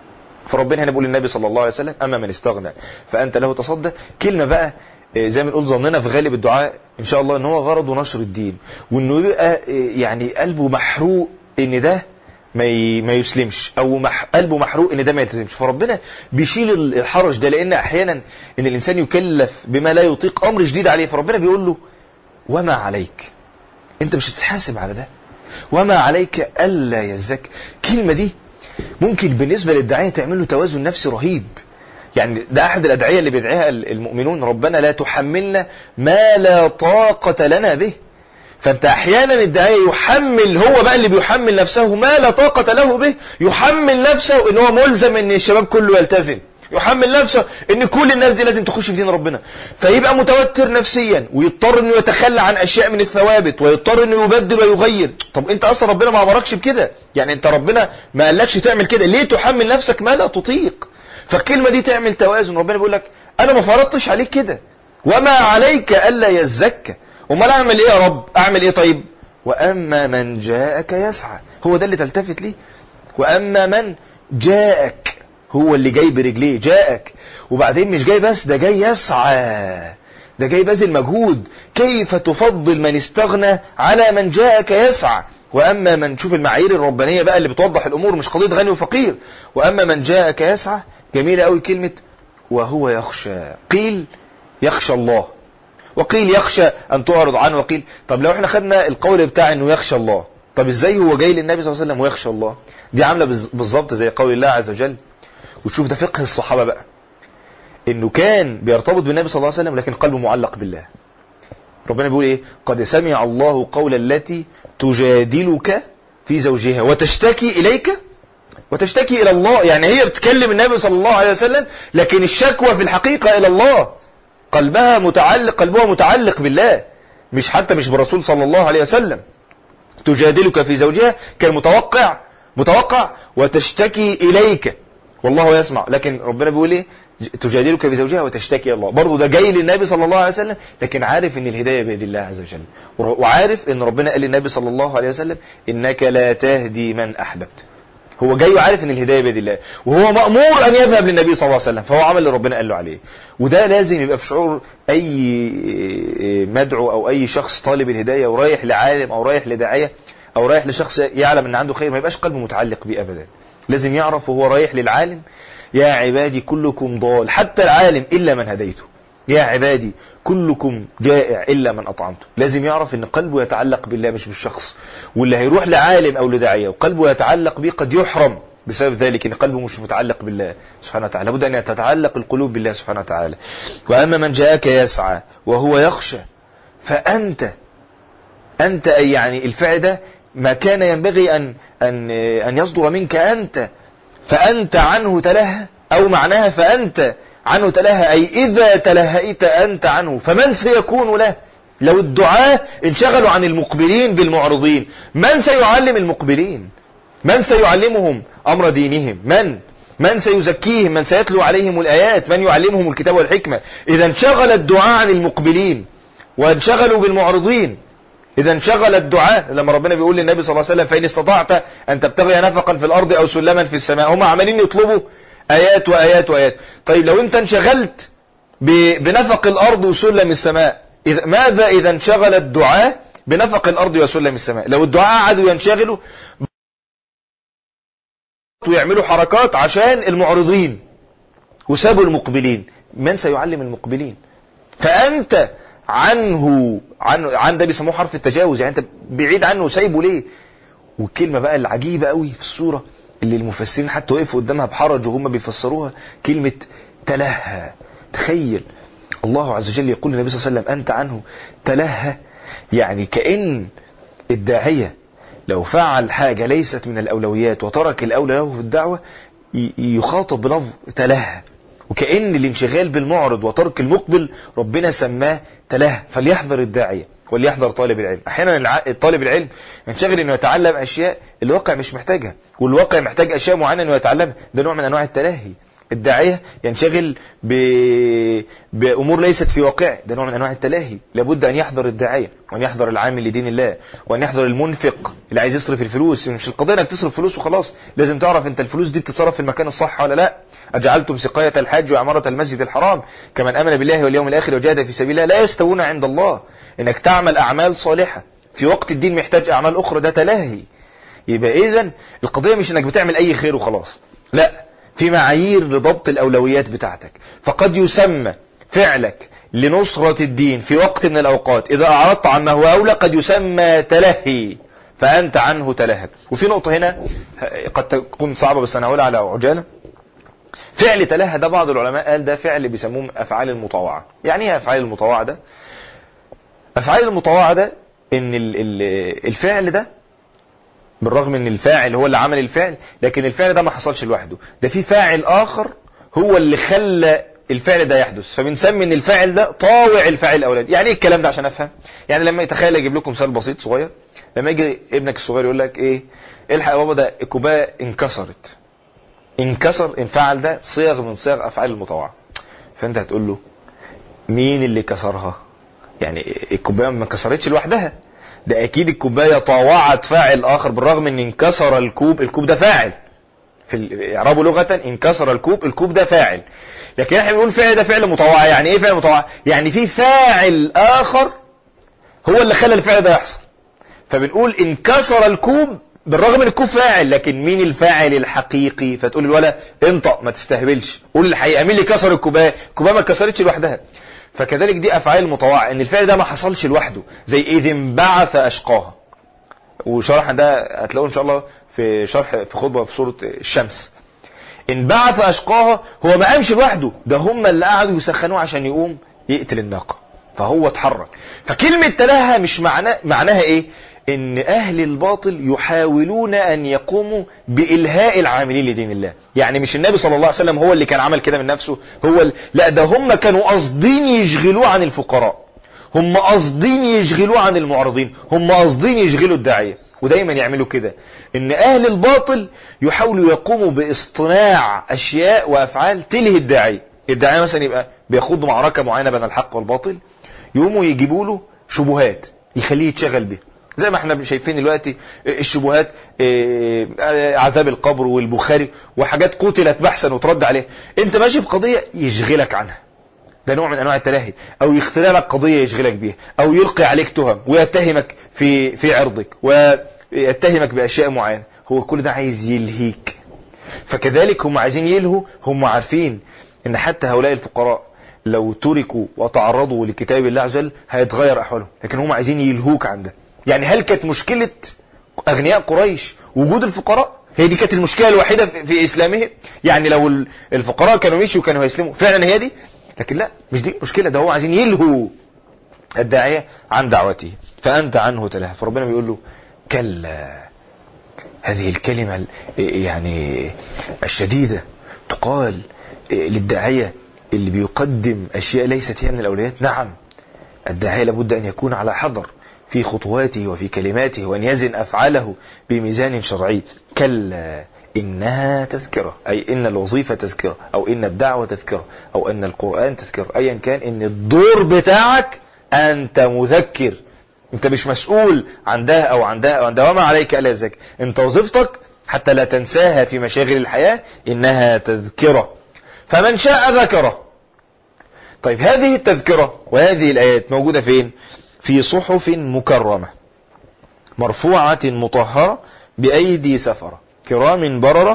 فربنا هنا بيقول للنبي صلى الله عليه وسلم اما من استغنى فانت له تصدى كلمه بقى آه، زي ما نقول ظننا في غالب الدعاء ان شاء الله ان هو غرضه نشر الدين وانه يبقى آه، يعني قلبه محروق ان ده ما ي- ما يسلمش او مح قلبه محروق ان ده ما يلتزمش فربنا بيشيل ال- الحرج ده لان احيانا ان الانسان يكلف بما لا يطيق امر جديد عليه فربنا بيقول له وما عليك انت مش هتتحاسب على ده وما عليك الا يزكى الكلمه دي ممكن بالنسبه للداعيه تعمل له توازن نفسي رهيب يعني ده احد الادعيه اللي بيدعيها المؤمنون ربنا لا تحملنا ما لا طاقه لنا به فانت احيانا الداعيه يحمل هو بقى اللي بيحمل نفسه ما لا طاقه له به يحمل نفسه ان هو ملزم ان الشباب كله يلتزم يحمل نفسه ان كل الناس دي لازم تخش في دين ربنا فيبقى متوتر نفسيا ويضطر انه يتخلى عن اشياء من الثوابت ويضطر انه يبدل ويغير طب انت اصلا ربنا ما امركش بكده يعني انت ربنا ما قالكش تعمل كده ليه تحمل نفسك ما لا تطيق فالكلمه دي تعمل توازن ربنا بيقول لك انا ما فرضتش عليك كده وما عليك الا يزكى امال اعمل ايه يا رب اعمل ايه طيب واما من جاءك يسعى هو ده اللي تلتفت ليه واما من جاءك هو اللي جاي برجليه جاءك وبعدين مش جاي بس ده جاي يسعى ده جاي باذل مجهود كيف تفضل من استغنى على من جاءك يسعى واما من شوف المعايير الربانيه بقى اللي بتوضح الامور مش قضيه غني وفقير واما من جاءك يسعى جميله قوي كلمه وهو يخشى قيل يخشى الله وقيل يخشى ان تعرض عنه وقيل طب لو احنا خدنا القول بتاع انه يخشى الله طب ازاي هو جاي للنبي صلى الله عليه وسلم ويخشى الله دي عامله بز- بالظبط زي قول الله عز وجل وتشوف ده فقه الصحابه بقى انه كان بيرتبط بالنبي صلى الله عليه وسلم لكن قلبه معلق بالله ربنا بيقول ايه قد سمع الله قول التي تجادلك في زوجها وتشتكي اليك وتشتكي الى الله يعني هي بتكلم النبي صلى الله عليه وسلم لكن الشكوى في الحقيقة الى الله قلبها متعلق قلبها متعلق بالله مش حتى مش بالرسول صلى الله عليه وسلم تجادلك في زوجها كان متوقع متوقع وتشتكي اليك والله يسمع لكن ربنا بيقول ايه تجادلك في زوجها وتشتكي الى الله برضه ده جاي للنبي صلى الله عليه وسلم لكن عارف ان الهدايه بيد الله عز وجل وعارف ان ربنا قال للنبي صلى الله عليه وسلم انك لا تهدي من احببت هو جاي وعارف ان الهدايه بيد الله وهو مامور ان يذهب للنبي صلى الله عليه وسلم فهو عمل اللي ربنا قال له عليه وده لازم يبقى في شعور اي مدعو او اي شخص طالب الهدايه ورايح لعالم او رايح لداعيه او رايح لشخص يعلم ان عنده خير ما يبقاش قلبه متعلق بيه ابدا لازم يعرف وهو رايح للعالم يا عبادي كلكم ضال حتى العالم الا من هديته يا عبادي كلكم جائع الا من اطعمته لازم يعرف ان قلبه يتعلق بالله مش بالشخص واللي هيروح لعالم او لداعيه وقلبه يتعلق به قد يحرم بسبب ذلك ان قلبه مش متعلق بالله سبحانه وتعالى لابد ان تتعلق القلوب بالله سبحانه وتعالى واما من جاءك يسعى وهو يخشى فانت انت اي يعني الفعل ده ما كان ينبغي ان ان ان يصدر منك انت فانت عنه تلهى او معناها فانت عنه تلهى أي إذا تلهيت أنت عنه فمن سيكون له لو الدعاة انشغلوا عن المقبلين بالمعرضين من سيعلم المقبلين من سيعلمهم أمر دينهم من من سيزكيهم من سيتلو عليهم الآيات من يعلمهم الكتاب والحكمة إذا انشغل الدعاء عن المقبلين وانشغلوا بالمعرضين إذا انشغل الدعاء لما ربنا بيقول للنبي صلى الله عليه وسلم فإن استطعت أن تبتغي نفقا في الأرض أو سلما في السماء هم عمالين يطلبوا آيات وآيات وآيات طيب لو أنت انشغلت بنفق الأرض وسلم السماء إذا ماذا إذا انشغل الدعاء بنفق الأرض وسلم السماء لو الدعاء قعدوا ينشغلوا ويعملوا حركات عشان المعرضين وسابوا المقبلين من سيعلم المقبلين فأنت عنه عن عن ده بيسموه حرف التجاوز يعني انت بعيد عنه وسايبه ليه والكلمة بقى العجيبة قوي في السورة اللي المفسرين حتى وقفوا قدامها بحرج وهم بيفسروها كلمة تلهى تخيل الله عز وجل يقول للنبي صلى الله عليه وسلم أنت عنه تلهى يعني كأن الداعية لو فعل حاجة ليست من الأولويات وترك الأولى له في الدعوة ي- يخاطب بلفظ تلهى وكأن الانشغال بالمعرض وترك المقبل ربنا سماه تلهى فليحذر الداعية وليحذر طالب العلم احيانا الع- طالب العلم ينشغل انه يتعلم اشياء الواقع مش محتاجها والواقع محتاج اشياء معينه انه يتعلمها ده نوع من انواع التلهي الداعيه ينشغل ب... بامور ليست في واقعه ده نوع من انواع التلهي لابد ان يحذر الداعيه وان يحذر العامل لدين الله وان يحذر المنفق اللي عايز يصرف الفلوس مش القضيه انك تصرف فلوس وخلاص لازم تعرف انت الفلوس دي بتتصرف في المكان الصح ولا لا اجعلتم سقايه الحج وعماره المسجد الحرام كمن امن بالله واليوم الاخر وجاهد في سبيل الله لا يستوون عند الله انك تعمل اعمال صالحه في وقت الدين محتاج اعمال اخرى ده تلهي يبقى اذا القضيه مش انك بتعمل اي خير وخلاص لا في معايير لضبط الاولويات بتاعتك فقد يسمى فعلك لنصرة الدين في وقت من الاوقات اذا اعرضت عن ما هو اولى قد يسمى تلهي فانت عنه تلهى وفي نقطة هنا قد تكون صعبة بس انا هقولها على عجالة فعل تلهى ده بعض العلماء قال ده فعل بيسموه افعال المطاوعة يعني ايه افعال المطاوعة ده افعال المطاوعة ده ان ال- ال- الفعل ده بالرغم ان الفاعل هو اللي عمل الفعل لكن الفعل ده ما حصلش لوحده ده في فاعل اخر هو اللي خلى الفعل ده يحدث فبنسمي ان الفاعل ده طاوع الفاعل الاولاني يعني ايه الكلام ده عشان افهم يعني لما يتخيل اجيب لكم مثال بسيط صغير لما يجي ابنك الصغير يقول لك ايه الحق يا بابا ده الكوبايه انكسرت انكسر انفعل ده صيغ من صيغ افعال المطاوعه فانت هتقول له مين اللي كسرها يعني الكوبايه ما كسرتش لوحدها ده اكيد الكوبايه طاوعت فاعل اخر بالرغم ان انكسر الكوب الكوب ده فاعل في الاعراب لغه انكسر الكوب الكوب ده فاعل لكن احنا بنقول فعل ده فعل مطوع يعني ايه فعل مطوع يعني في فاعل اخر هو اللي خلى الفعل ده يحصل فبنقول انكسر الكوب بالرغم ان الكوب فاعل لكن مين الفاعل الحقيقي فتقول الولا انطق ما تستهبلش قول الحقيقه مين اللي كسر الكوبايه الكوبايه ما اتكسرتش لوحدها فكذلك دي افعال مطوعه ان الفعل ده ما حصلش لوحده زي اذ انبعث اشقاها وشرح ده هتلاقوه ان شاء الله في شرح في خطبه في سوره الشمس انبعث اشقاها هو ما قامش لوحده ده هم اللي قعدوا يسخنوه عشان يقوم يقتل الناقه فهو اتحرك فكلمه تلهى مش معناه معناها ايه ان اهل الباطل يحاولون ان يقوموا بالهاء العاملين لدين الله يعني مش النبي صلى الله عليه وسلم هو اللي كان عمل كده من نفسه هو ال... لا ده هم كانوا قاصدين يشغلوه عن الفقراء هم قاصدين يشغلوه عن المعرضين هم قاصدين يشغلوا الداعيه ودايما يعملوا كده ان اهل الباطل يحاولوا يقوموا باصطناع اشياء وافعال تلهي الداعيه الداعيه مثلا يبقى بيخوض معركه معينه بين الحق والباطل يقوموا يجيبوا له شبهات يخليه يتشغل بيها زي ما احنا شايفين دلوقتي الشبهات اه، عذاب القبر والبخاري وحاجات قتلت بحثا وترد عليها انت ماشي في قضيه يشغلك عنها ده نوع من انواع التلاهي او يخترع لك قضيه يشغلك بيها او يلقي عليك تهم ويتهمك في في عرضك ويتهمك باشياء معينه هو كل ده عايز يلهيك فكذلك هم عايزين يلهوا هم عارفين ان حتى هؤلاء الفقراء لو تركوا وتعرضوا لكتاب الله عز وجل هيتغير احوالهم لكن هم عايزين يلهوك عن ده يعني هل كانت مشكله اغنياء قريش وجود الفقراء هي دي كانت المشكله الوحيده في, في اسلامهم يعني لو ال- الفقراء كانوا مشوا وكانوا هيسلموا فعلا هي دي لكن لا مش دي مشكله ده هو عايزين يلهوا الداعيه عن دعوته فانت عنه تلهى فربنا بيقول له كلا هذه الكلمة ال- يعني الشديدة تقال للداعية اللي بيقدم أشياء ليست هي من الأولويات نعم الداعية لابد أن يكون على حذر في خطواته وفي كلماته وأن يزن أفعاله بميزان شرعي كلا إنها تذكرة أي إن الوظيفة تذكرة أو إن الدعوة تذكرة أو إن القرآن تذكرة أيا كان إن الدور بتاعك أنت مذكر انت مش مسؤول عن ده او عن ده او عن ده وما عليك الا ذلك انت وظيفتك حتى لا تنساها في مشاغل الحياة انها تذكرة فمن شاء ذكره طيب هذه التذكرة وهذه الايات موجودة فين في صحف مكرمة مرفوعة مطهرة بايدي سفرة كرام بررة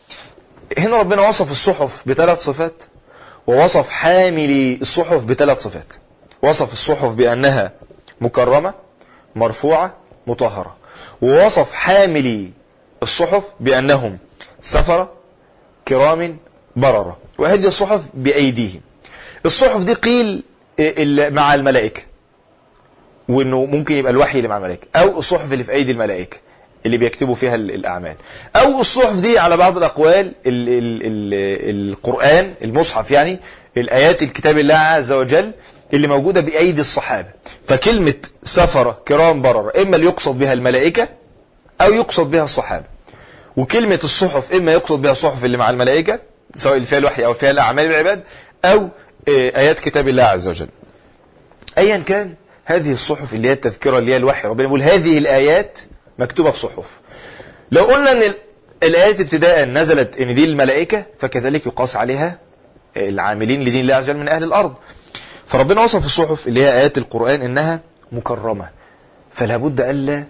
هنا ربنا وصف الصحف بثلاث صفات ووصف حاملي الصحف بثلاث صفات وصف الصحف بأنها مكرمة مرفوعة مطهرة ووصف حاملي الصحف بأنهم سفرة كرام بررة وهذه الصحف بأيديهم الصحف دي قيل مع الملائكة وانه ممكن يبقى الوحي اللي مع الملائكة او الصحف اللي في ايدي الملائكة اللي بيكتبوا فيها الاعمال او الصحف دي على بعض الاقوال ال ال ال القرآن المصحف يعني الايات الكتاب الله عز وجل اللي موجودة بايدي الصحابة فكلمة سفرة كرام بررة اما اللي يقصد بها الملائكة او يقصد بها الصحابة وكلمة الصحف اما يقصد بها الصحف اللي مع الملائكة سواء اللي فيها الوحي او فيها الاعمال العباد او ايات كتاب الله عز وجل ايا كان هذه الصحف اللي هي التذكرة اللي هي الوحي ربنا يقول هذه الايات مكتوبة في صحف لو قلنا ان الايات ابتداء نزلت ان دي الملائكة فكذلك يقاس عليها العاملين لدين الله عز وجل من اهل الارض فربنا وصف الصحف اللي هي ايات القرآن انها مكرمة فلا بد الا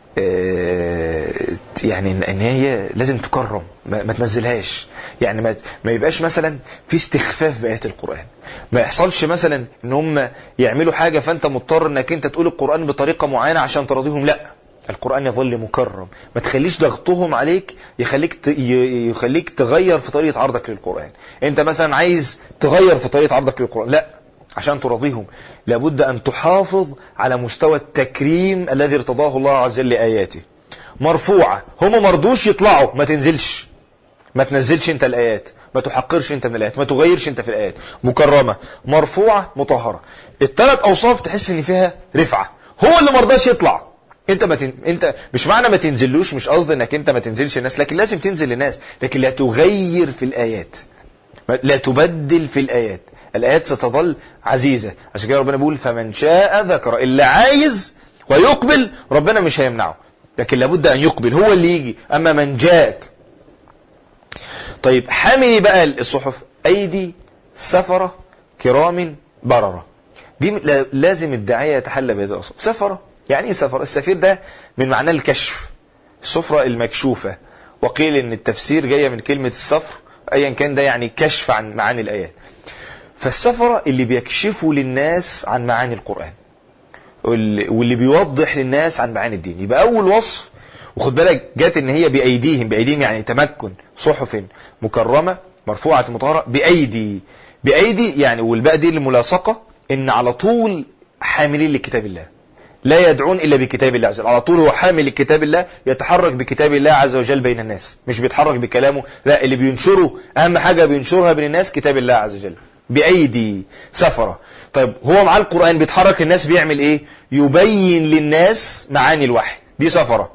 يعني ان هي لازم تكرم ما, ما تنزلهاش يعني ما, ما يبقاش مثلا في استخفاف بآيات القرآن ما يحصلش مثلا ان هم يعملوا حاجة فانت مضطر انك انت تقول القرآن بطريقة معينة عشان تراضيهم لا القرآن يظل مكرم ما تخليش ضغطهم عليك يخليك ت... يخليك تغير في طريقة عرضك للقرآن انت مثلا عايز تغير في طريقة عرضك للقرآن لا عشان ترضيهم لابد ان تحافظ على مستوى التكريم الذي ارتضاه الله عز وجل لآياته مرفوعة هم مرضوش يطلعوا ما تنزلش ما تنزلش انت الآيات ما تحقرش انت من الآيات ما تغيرش انت في الآيات مكرمة مرفوعة مطهرة الثلاث اوصاف تحس ان فيها رفعة هو اللي مرضاش يطلع انت ما تن... انت مش معنى ما تنزلوش مش قصدي انك انت ما تنزلش الناس لكن لازم تنزل للناس لكن لا تغير في الآيات لا تبدل في الآيات الآيات ستظل عزيزة عشان كده ربنا بيقول فمن شاء ذكر اللي عايز ويقبل ربنا مش هيمنعه لكن لابد أن يقبل هو اللي يجي أما من جاءك طيب حاملي بقى الصحف أيدي سفرة كرام بررة دي لازم الداعية يتحلى بهذه الأصول سفرة يعني ايه سفر السفير ده من معناه الكشف السفرة المكشوفة وقيل ان التفسير جاية من كلمة السفر ايا كان ده يعني كشف عن معاني الايات فالسفرة اللي بيكشفوا للناس عن معاني القرآن واللي بيوضح للناس عن معاني الدين يبقى اول وصف وخد بالك جات ان هي بايديهم بايديهم يعني تمكن صحف مكرمة مرفوعة مطهرة بايدي بايدي يعني والباء دي الملاصقة ان على طول حاملين لكتاب الله لا يدعون الا بكتاب الله عز وجل على طول هو حامل لكتاب الله يتحرك بكتاب الله عز وجل بين الناس مش بيتحرك بكلامه لا اللي بينشره اهم حاجة بينشرها بين الناس كتاب الله عز وجل بأيدي سفرة طيب هو مع القرآن بيتحرك الناس بيعمل ايه يبين للناس معاني الوحي دي سفرة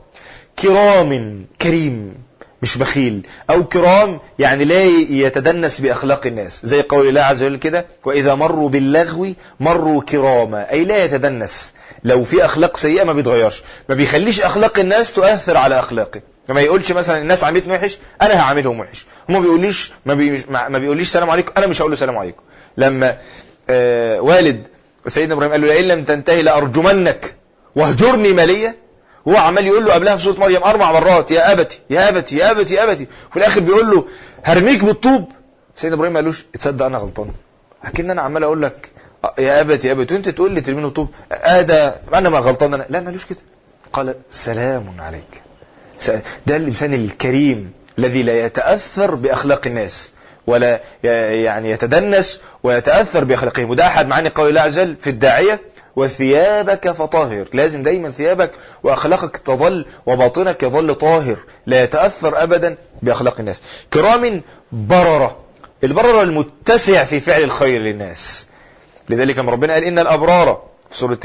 كرام كريم مش بخيل او كرام يعني لا يتدنس باخلاق الناس زي قول الله عز وجل كده واذا مروا باللغو مروا كراما اي لا يتدنس لو في اخلاق سيئة ما بيتغيرش ما بيخليش اخلاق الناس تؤثر على اخلاقه ما يقولش مثلا الناس عملتني وحش انا هعملهم وحش هو ما بيقوليش ما, بي ما بيقوليش سلام عليكم انا مش هقول له سلام عليكم لما آه والد سيدنا ابراهيم قال له لئن لم تنتهي لارجمنك واهجرني ماليا هو عمال يقول له قبلها في سوره مريم اربع مرات يا ابتي يا ابتي يا ابتي يا ابتي وفي الاخر بيقول له هرميك بالطوب سيدنا ابراهيم ما قالوش تصدق انا غلطان اكن انا عمال اقول لك يا ابتي يا ابتي وانت تقول لي ترميني طوب اه ده انا ما غلطان انا لا مالوش كده قال سلام عليك ده الانسان الكريم الذي لا يتاثر باخلاق الناس ولا يعني يتدنس ويتأثر بأخلاقهم وده أحد معاني قول الله عز وجل في الداعية وثيابك فطاهر لازم دايما ثيابك وأخلاقك تظل وباطنك يظل طاهر لا يتأثر أبدا بأخلاق الناس كرام بررة البررة المتسع في فعل الخير للناس لذلك لما ربنا قال إن الأبرار في سورة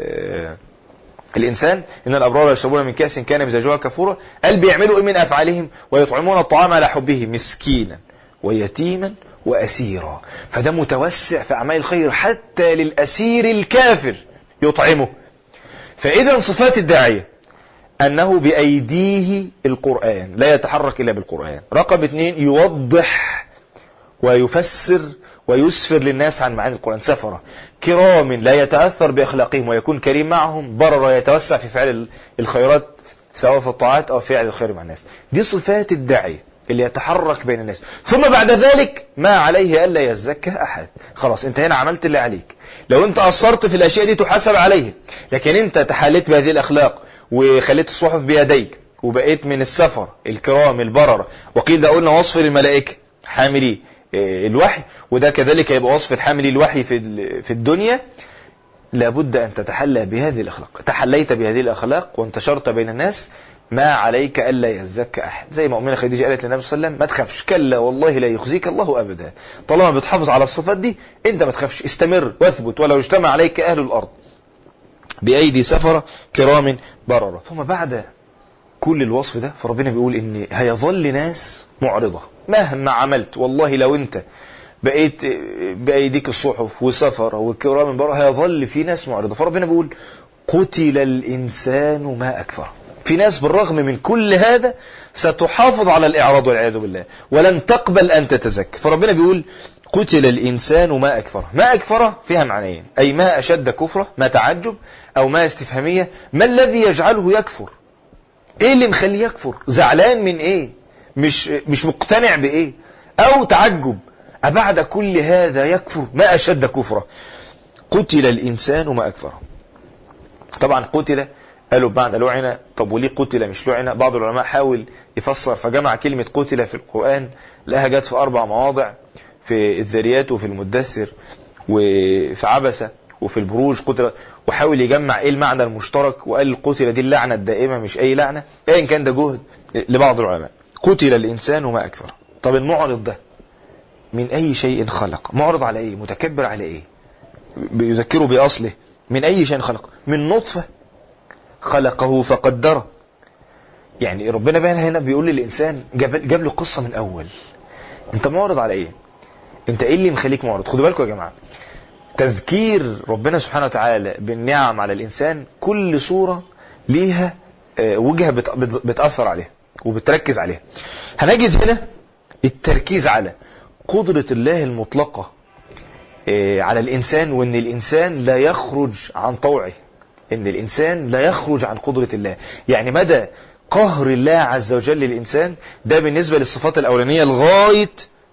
الإنسان إن الأبرار يشربون من كأس كان مزاجها كفورا قال بيعملوا إيه من أفعالهم ويطعمون الطعام على حبه مسكينا ويتيما وأسيرا فده متوسع في أعمال الخير حتى للأسير الكافر يطعمه فإذا صفات الداعية أنه بأيديه القرآن لا يتحرك إلا بالقرآن رقم اثنين يوضح ويفسر ويسفر للناس عن معاني القرآن سفرة كرام لا يتأثر بأخلاقهم ويكون كريم معهم برر يتوسع في فعل الخيرات سواء في الطاعات أو فعل الخير مع الناس دي صفات الداعية اللي يتحرك بين الناس ثم بعد ذلك ما عليه ألا يزكى أحد خلاص انت هنا عملت اللي عليك لو انت قصرت في الاشياء دي تحاسب عليها لكن انت تحليت بهذه الاخلاق وخليت الصحف بيديك وبقيت من السفر الكرام البررة وقيل ده قلنا وصف للملائكة حاملي اه، الوحي وده كذلك يبقى وصف الحاملي الوحي في ال- في الدنيا لابد أن تتحلى بهذه الأخلاق تحليت بهذه الأخلاق وانتشرت بين الناس ما عليك ألا يزكى أحد زي ما أمنا خديجة قالت للنبي صلى الله عليه وسلم ما تخافش كلا والله لا يخزيك الله أبدا طالما بتحافظ على الصفات دي أنت ما تخافش استمر واثبت ولو اجتمع عليك أهل الأرض بأيدي سفرة كرام بررة ثم بعد كل الوصف ده فربنا بيقول ان هيظل ناس معرضة مهما عملت والله لو انت بقيت بايديك الصحف وسفر وكرام من بره هيظل في ناس معرضة فربنا بيقول قتل الانسان ما اكفره في ناس بالرغم من كل هذا ستحافظ على الاعراض والعياذ بالله ولن تقبل ان تتزكى فربنا بيقول قتل الانسان ما اكفره ما اكفره فيها معنيين اي ما اشد كفره ما تعجب او ما استفهامية ما الذي يجعله يكفر ايه اللي مخليه يكفر زعلان من ايه مش مش مقتنع بايه او تعجب أبعد كل هذا يكفر ما أشد كفره قتل الإنسان ما أكفره طبعا قتل قالوا بعد لعنة طب وليه قتل مش لعنة بعض العلماء حاول يفسر فجمع كلمة قتل في القرآن لها جت في أربع مواضع في الذريات وفي المدثر وفي عبسة وفي البروج قتل وحاول يجمع ايه المعنى المشترك وقال القتل دي اللعنة الدائمة مش اي لعنة ايا كان ده جهد لبعض العلماء قتل الانسان ما اكفره طب المعرض ده من اي شيء خلق معرض على ايه متكبر على ايه بيذكره باصله من اي شيء خلق من نطفة خلقه فقدره يعني ربنا بقى هنا بيقول للانسان جاب, جاب له قصة من اول انت معرض على ايه انت ايه اللي مخليك معرض خدوا بالكم يا جماعة تذكير ربنا سبحانه وتعالى بالنعم على الإنسان كل صورة ليها وجهة بتأثر عليها وبتركز عليها هنجد هنا التركيز على قدرة الله المطلقة على الإنسان وأن الإنسان لا يخرج عن طوعه أن الإنسان لا يخرج عن قدرة الله يعني مدى قهر الله عز وجل للإنسان ده بالنسبة للصفات الأولانية لغاية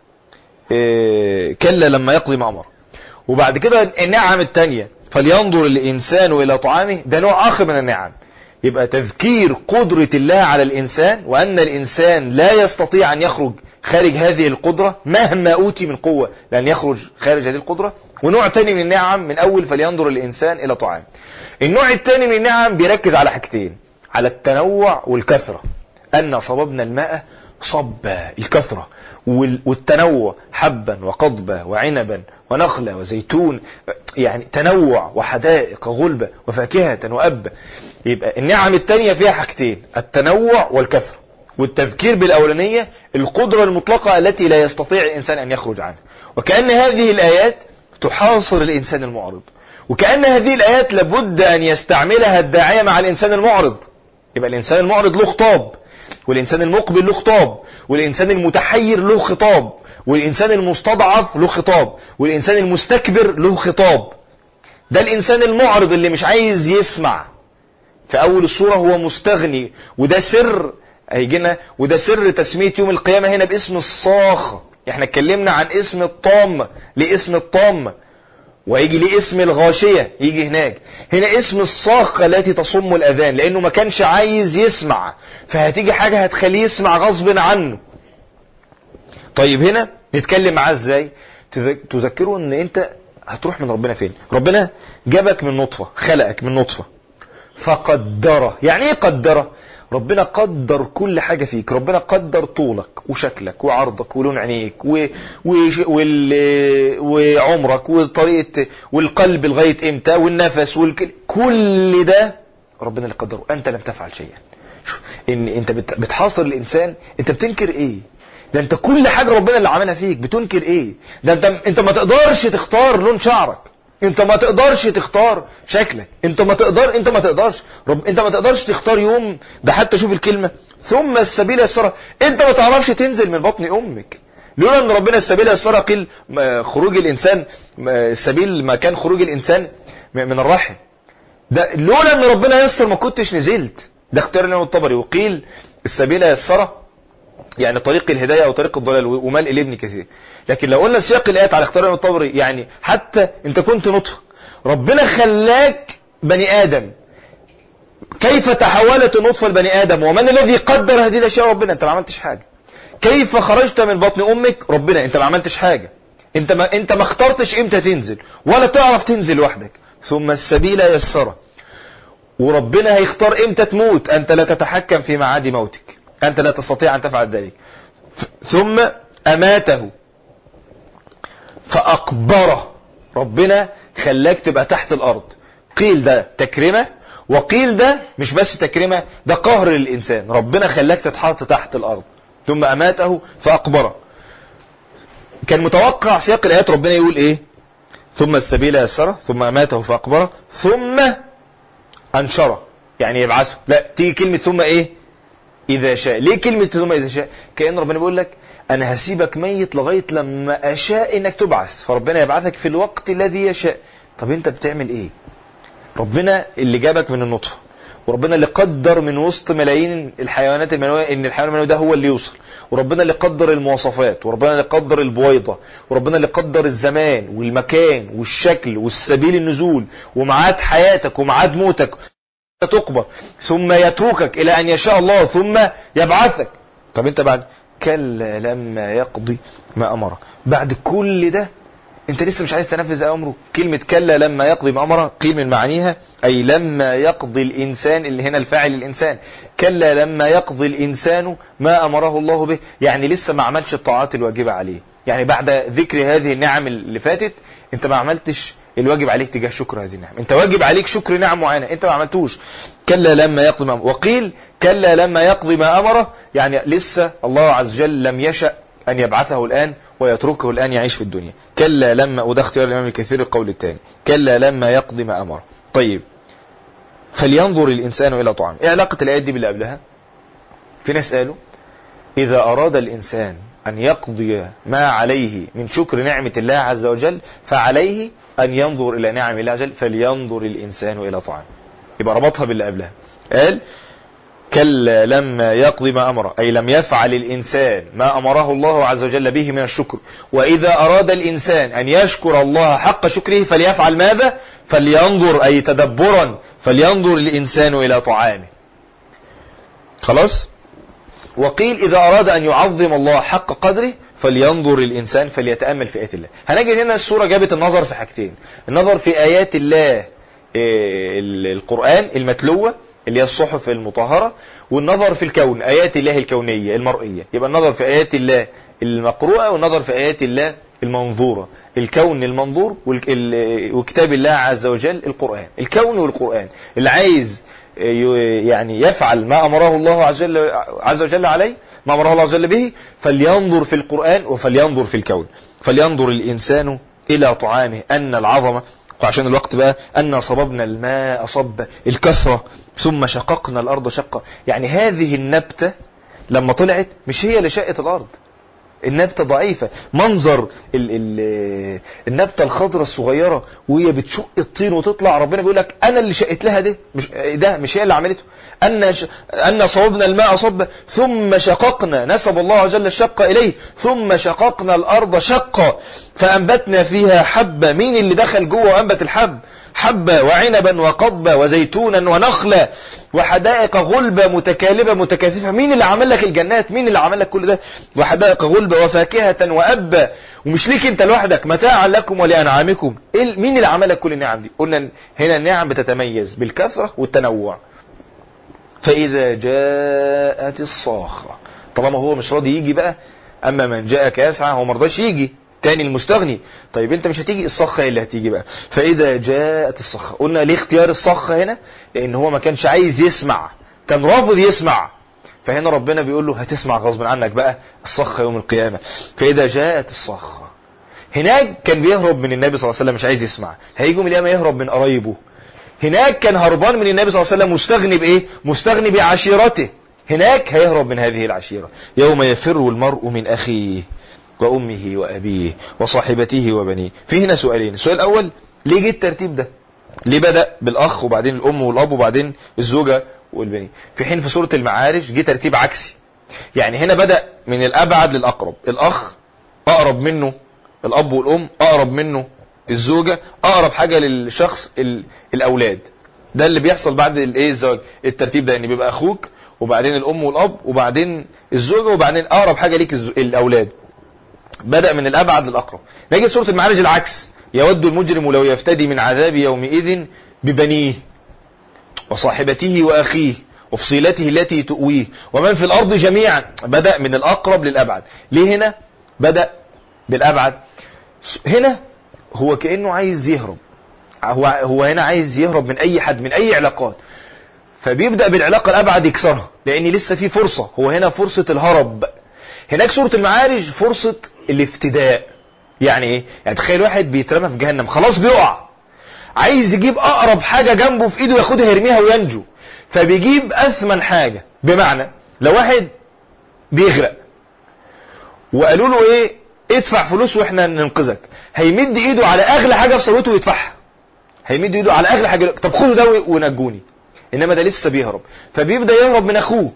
كلا لما يقضي ما أمر وبعد كده النعم التانية فلينظر الإنسان إلى طعامه ده نوع آخر من النعم يبقى تذكير قدرة الله على الإنسان وأن الإنسان لا يستطيع أن يخرج خارج هذه القدرة مهما أوتي من قوة لأن يخرج خارج هذه القدرة ونوع تاني من النعم من أول فلينظر الإنسان إلى طعامه النوع التاني من النعم بيركز على حاجتين على التنوع والكثرة أن صببنا الماء صبا الكثرة والتنوع حبا وقضبا وعنبا ونخلة وزيتون يعني تنوع وحدائق غلبة وفاكهة وأبا يبقى النعم التانية فيها حاجتين التنوع والكثرة والتذكير بالأولانية القدرة المطلقة التي لا يستطيع الإنسان أن يخرج عنها وكأن هذه الآيات تحاصر الإنسان المعرض وكأن هذه الآيات لابد أن يستعملها الداعية مع الإنسان المعرض يبقى الإنسان المعرض له خطاب والإنسان المقبل له خطاب والإنسان المتحير له خطاب والإنسان المستضعف له خطاب والإنسان المستكبر له خطاب ده الإنسان المعرض اللي مش عايز يسمع في أول الصورة هو مستغني وده سر هيجينا وده سر تسمية يوم القيامة هنا باسم الصاخة احنا اتكلمنا عن اسم الطامة لاسم الطامة وهيجي ليه اسم الغاشية يجي هناك هنا اسم الصاخة التي تصم الأذان لأنه ما كانش عايز يسمع فهتيجي حاجة هتخليه يسمع غصب عنه طيب هنا نتكلم معاه ازاي تذكره ان انت هتروح من ربنا فين ربنا جابك من نطفة خلقك من نطفة فقدره يعني ايه قدره ربنا قدر كل حاجة فيك ربنا قدر طولك وشكلك وعرضك ولون عينيك و... و... وال... وعمرك وطريقة والقلب لغاية امتى والنفس والكل كل ده ربنا اللي قدره انت لم تفعل شيئا ان انت بت... بتحاصر الانسان انت بتنكر ايه ده انت كل حاجة ربنا اللي عملها فيك بتنكر ايه ده انت انت ما تقدرش تختار لون شعرك انت ما تقدرش تختار شكلك انت ما تقدر انت ما تقدرش رب... انت ما تقدرش تختار يوم ده حتى شوف الكلمة ثم السبيل يسرى انت ما تعرفش تنزل من بطن امك لولا ان ربنا السبيل يسرى قيل خروج الانسان السبيل ما كان خروج الانسان من الرحم ده لولا ان ربنا يسر ما كنتش نزلت ده اختيار الامام الطبري وقيل السبيل يسرى يعني طريق الهداية او طريق الضلال ومال الابن كثير لكن لو قلنا سياق الايات على اختيار الطبري يعني حتى انت كنت نطفه ربنا خلاك بني ادم كيف تحولت النطفة لبني ادم ومن الذي قدر هذه الاشياء ربنا انت ما عملتش حاجة كيف خرجت من بطن امك ربنا انت ما عملتش حاجة انت ما انت ما اخترتش امتى تنزل ولا تعرف تنزل لوحدك ثم السبيل يسره وربنا هيختار امتى تموت انت لا تتحكم في معاد موتك انت لا تستطيع ان تفعل ذلك ثم اماته فاقبره ربنا خلاك تبقى تحت الارض قيل ده تكرمة وقيل ده مش بس تكرمة ده قهر للإنسان ربنا خلاك تتحط تحت الأرض ثم أماته فأقبره كان متوقع سياق الآيات ربنا يقول إيه ثم السبيل يسره ثم أماته فأقبره ثم أنشره يعني يبعثه لا تيجي كلمة ثم إيه إذا شاء ليه كلمة ثم إذا شاء كأن ربنا بيقول لك أنا هسيبك ميت لغاية لما أشاء إنك تبعث فربنا يبعثك في الوقت الذي يشاء طب أنت بتعمل إيه ربنا اللي جابك من النطفة وربنا اللي قدر من وسط ملايين الحيوانات المنوية ان الحيوان المنوي ده هو اللي يوصل وربنا اللي قدر المواصفات وربنا اللي قدر البويضة وربنا اللي قدر الزمان والمكان والشكل والسبيل النزول ومعاد حياتك ومعاد موتك تقبر ثم يتركك الى ان يشاء الله ثم يبعثك طب انت بعد كلا لما يقضي ما امره بعد كل ده انت لسه مش عايز تنفذ امره كلمة كلا لما يقضي ما امره قيل من معانيها اي لما يقضي الانسان اللي هنا الفاعل الانسان كلا لما يقضي الانسان ما امره الله به يعني لسه ما عملش الطاعات الواجبة عليه يعني بعد ذكر هذه النعم اللي فاتت انت ما عملتش الواجب عليك تجاه شكر هذه النعم انت واجب عليك شكر نعم معينة انت ما عملتوش كلا لما يقضي ما أمره. وقيل كلا لما يقضي ما امره يعني لسه الله عز وجل لم يشأ ان يبعثه الان ويتركه الآن يعيش في الدنيا كلا لما وده اختيار الإمام الكثير القول الثاني كلا لما يقضي ما أمر طيب فلينظر الإنسان إلى طعام إيه علاقة الآيات دي باللي قبلها في ناس قالوا إذا أراد الإنسان أن يقضي ما عليه من شكر نعمة الله عز وجل فعليه أن ينظر إلى نعم الله عز وجل فلينظر الإنسان إلى طعام يبقى ربطها باللي قبلها قال كلا لما يقضي ما أمره أي لم يفعل الإنسان ما أمره الله عز وجل به من الشكر وإذا أراد الإنسان أن يشكر الله حق شكره فليفعل ماذا فلينظر أي تدبرا فلينظر الإنسان إلى طعامه خلاص وقيل إذا أراد أن يعظم الله حق قدره فلينظر الإنسان فليتأمل في آيات الله هنجد هنا السورة جابت النظر في حاجتين النظر في آيات الله القرآن المتلوة اللي هي الصحف المطهرة والنظر في الكون آيات الله الكونية المرئية يبقى النظر في آيات الله المقروءة والنظر في آيات الله المنظورة الكون المنظور وكتاب الله عز وجل القرآن الكون والقرآن اللي عايز يعني يفعل ما أمره الله عز وجل, عز وجل عليه ما أمره الله عز وجل به فلينظر في القرآن وفلينظر في الكون فلينظر الإنسان إلى طعامه أن العظمة وعشان الوقت بقى أن صببنا الماء صب الكثرة ثم شققنا الأرض شقة يعني هذه النبتة لما طلعت مش هي اللي شقت الأرض النبتة ضعيفة منظر ال ال النبتة الخضرة الصغيرة وهي بتشق الطين وتطلع ربنا بيقول لك أنا اللي شقت لها ده مش ده مش هي اللي عملته أن ش... أن صوبنا الماء صب ثم شققنا نسب الله عز وجل الشق إليه ثم شققنا الأرض شقا فأنبتنا فيها حبة مين اللي دخل جوه وأنبت الحب حبة وعنبا وقضبة وزيتونا ونخلة وحدائق غلبة متكالبة متكاثفة مين اللي عمل لك الجنات مين اللي عمل لك كل ده وحدائق غلبة وفاكهة وأبا ومش ليك انت لوحدك متاعا لكم ولأنعامكم مين اللي عمل لك كل النعم دي قلنا هنا النعم بتتميز بالكثرة والتنوع فإذا جاءت الصاخة طالما هو مش راضي يجي بقى أما من جاءك يسعى هو مرضاش يجي تاني المستغني طيب انت مش هتيجي الصخة اللي هتيجي بقى فاذا جاءت الصخة قلنا ليه اختيار الصخة هنا لان هو ما كانش عايز يسمع كان رافض يسمع فهنا ربنا بيقول له هتسمع غصب عنك بقى الصخة يوم القيامة فاذا جاءت الصخة هناك كان بيهرب من النبي صلى الله عليه وسلم مش عايز يسمع هيجي يوم القيامة يهرب من قرايبه هناك كان هربان من النبي صلى الله عليه وسلم مستغني بايه مستغني بعشيرته هناك هيهرب من هذه العشيرة يوم يفر المرء من اخيه وأمه وأبيه وصاحبته وبنيه في هنا سؤالين السؤال الأول ليه جه الترتيب ده ليه بدأ بالأخ وبعدين الأم والأب وبعدين الزوجة والبنين في حين في سورة المعارج جه ترتيب عكسي يعني هنا بدأ من الأبعد للأقرب الأخ أقرب منه الأب والأم أقرب منه الزوجة اقرب حاجة للشخص ال- الاولاد ده اللي بيحصل بعد الايه الزواج الترتيب ده ان بيبقى اخوك وبعدين الام والاب وبعدين الزوجة وبعدين اقرب حاجة ليك الز- الاولاد بدأ من الابعد للاقرب نجي سورة المعارج العكس يود المجرم لو يفتدي من عذاب يومئذ ببنيه وصاحبته واخيه وفصيلته التي تؤويه ومن في الارض جميعا بدأ من الاقرب للابعد ليه هنا بدأ بالابعد هنا هو كأنه عايز يهرب هو هو هنا عايز يهرب من اي حد من اي علاقات فبيبدأ بالعلاقة الابعد يكسرها لان لسه في فرصة هو هنا فرصة الهرب هناك سورة المعارج فرصة الافتداء يعني ايه يعني تخيل واحد بيترمى في جهنم خلاص بيقع عايز يجيب اقرب حاجة جنبه في ايده ياخدها يرميها وينجو فبيجيب اثمن حاجة بمعنى لو واحد بيغرق وقالوا له ايه ادفع فلوس واحنا ننقذك هيمد ايده على اغلى حاجة في ثروته ويدفعها هيمد ايده على اغلى حاجة طب خدوا ده ونجوني انما ده لسه بيهرب فبيبدأ يهرب من اخوه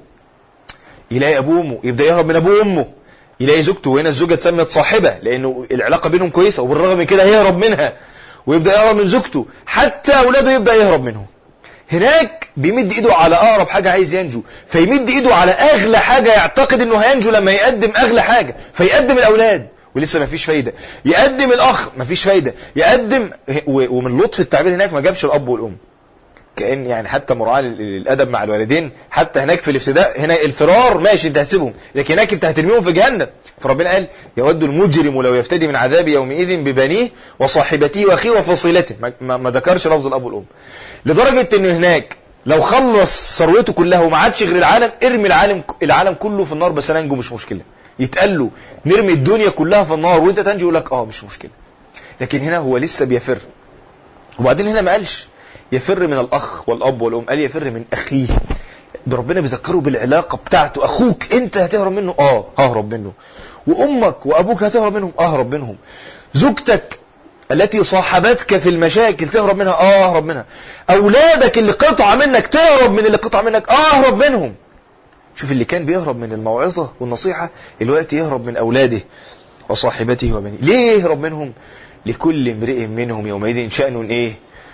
يلاقي ابوه وامه يبدأ يهرب من ابوه وامه يلاقي زوجته وهنا الزوجة اتسمت صاحبة لانه العلاقة بينهم كويسة وبالرغم من كده هيهرب منها ويبدأ يهرب من زوجته حتى اولاده يبدأ يهرب منهم هناك بيمد ايده على اقرب حاجة عايز ينجو فيمد ايده على اغلى حاجة يعتقد انه هينجو لما يقدم اغلى حاجة فيقدم الاولاد ولسه مفيش فايدة يقدم الاخ مفيش فايدة يقدم و- ومن لطف التعبير هناك ما جابش الاب والام كأن يعني حتى مراعاة لل- للأدب مع الوالدين حتى هناك في الافتداء هنا الفرار ماشي انت هتسيبهم لكن هناك انت هترميهم في جهنم فربنا قال يود المجرم لو يفتدي من عذاب يومئذ ببنيه وصاحبته واخيه وفصيلته ما, ما, ما ذكرش لفظ الاب والام لدرجة ان هناك لو خلص ثروته كلها وما عادش غير العالم ارمي العالم العالم كله في النار بس انا انجو مش مشكلة يتقال له نرمي الدنيا كلها في النار وانت تنجو يقول لك اه مش مشكلة لكن هنا هو لسه بيفر وبعدين هنا ما قالش يفر من الاخ والاب والام قال يفر من اخيه ده ربنا بيذكره بالعلاقة بتاعته اخوك انت هتهرب منه اه ههرب منه وامك وابوك هتهرب منهم اهرب منهم زوجتك التي صاحبتك في المشاكل تهرب منها اه اهرب منها اولادك اللي قطعة منك تهرب من اللي قطعة منك اه اهرب منهم شوف اللي كان بيهرب من الموعظة والنصيحة الوقت يهرب من اولاده وصاحبته وبنيه ليه يهرب منهم لكل امرئ منهم يومئذ شأن ايه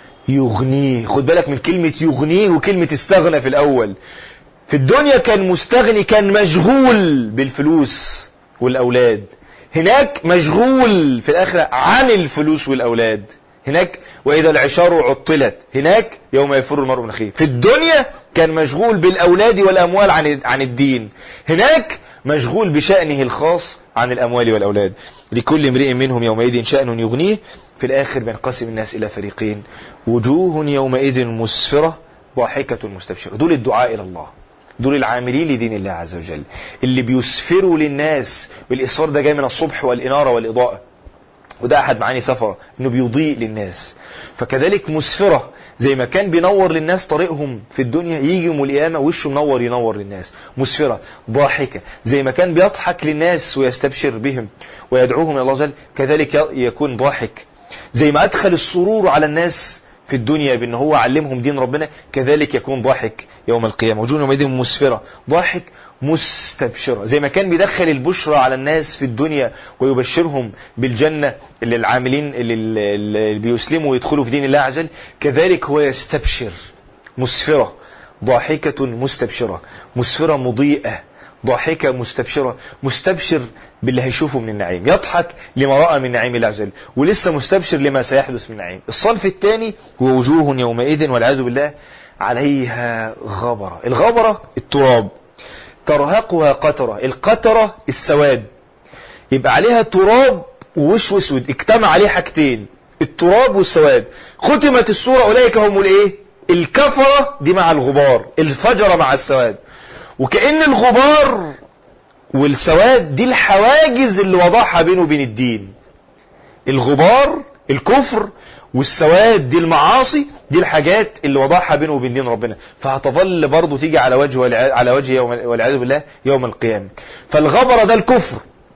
يغنيه خد بالك من كلمة يغنيه وكلمة استغنى في الاول في الدنيا كان مستغني كان مشغول بالفلوس والاولاد هناك مشغول في الاخرة عن الفلوس والاولاد هناك واذا العشار عطلت هناك يوم يفر المرء من اخيه في الدنيا كان مشغول بالاولاد والاموال عن عن الدين هناك مشغول بشأنه الخاص عن الاموال والاولاد لكل امرئ منهم يومئذ شأن يغنيه في الاخر بينقسم الناس الى فريقين وجوه يومئذ مسفرة ضاحكة مستبشرة دول الدعاء الى الله دول العاملين لدين الله عز وجل اللي بيسفروا للناس والإسفار ده جاي من الصبح والإنارة والإضاءة وده أحد معاني سفرة إنه بيضيء للناس فكذلك مسفرة زي ما كان بينور للناس طريقهم في الدنيا يجي يوم القيامة وشه منور ينور للناس مسفرة ضاحكة زي ما كان بيضحك للناس ويستبشر بهم ويدعوهم إلى الله عز وجل كذلك يكون ضاحك زي ما أدخل السرور على الناس في الدنيا بأن هو علمهم دين ربنا كذلك يكون ضاحك يوم القيامة وجوه يومئذ مسفرة ضاحك مستبشرة زي ما كان بيدخل البشرى على الناس في الدنيا ويبشرهم بالجنة اللي العاملين اللي, اللي بيسلموا ويدخلوا في دين الله عز وجل كذلك هو يستبشر مسفرة ضاحكة مستبشرة مسفرة مضيئة ضاحكة مستبشرة مستبشر باللي هيشوفه من النعيم يضحك لما رأى من نعيم الله عز وجل ولسه مستبشر لما سيحدث من نعيم الصنف الثاني هو وجوه يومئذ والعياذ بالله عليها غبرة الغبرة التراب ترهقها قطرة القطرة السواد يبقى عليها تراب ووش واسود اجتمع عليه حاجتين التراب والسواد ختمت السورة اولئك هم الايه الكفرة دي مع الغبار الفجرة مع السواد وكأن الغبار والسواد دي الحواجز اللي وضعها بينه وبين الدين الغبار الكفر والسواد دي المعاصي دي الحاجات اللي وضعها بينه وبين دين ربنا فهتظل برضه تيجي على وجه على وجه يوم والعياذ بالله يوم القيامة فالغبرة ده الكفر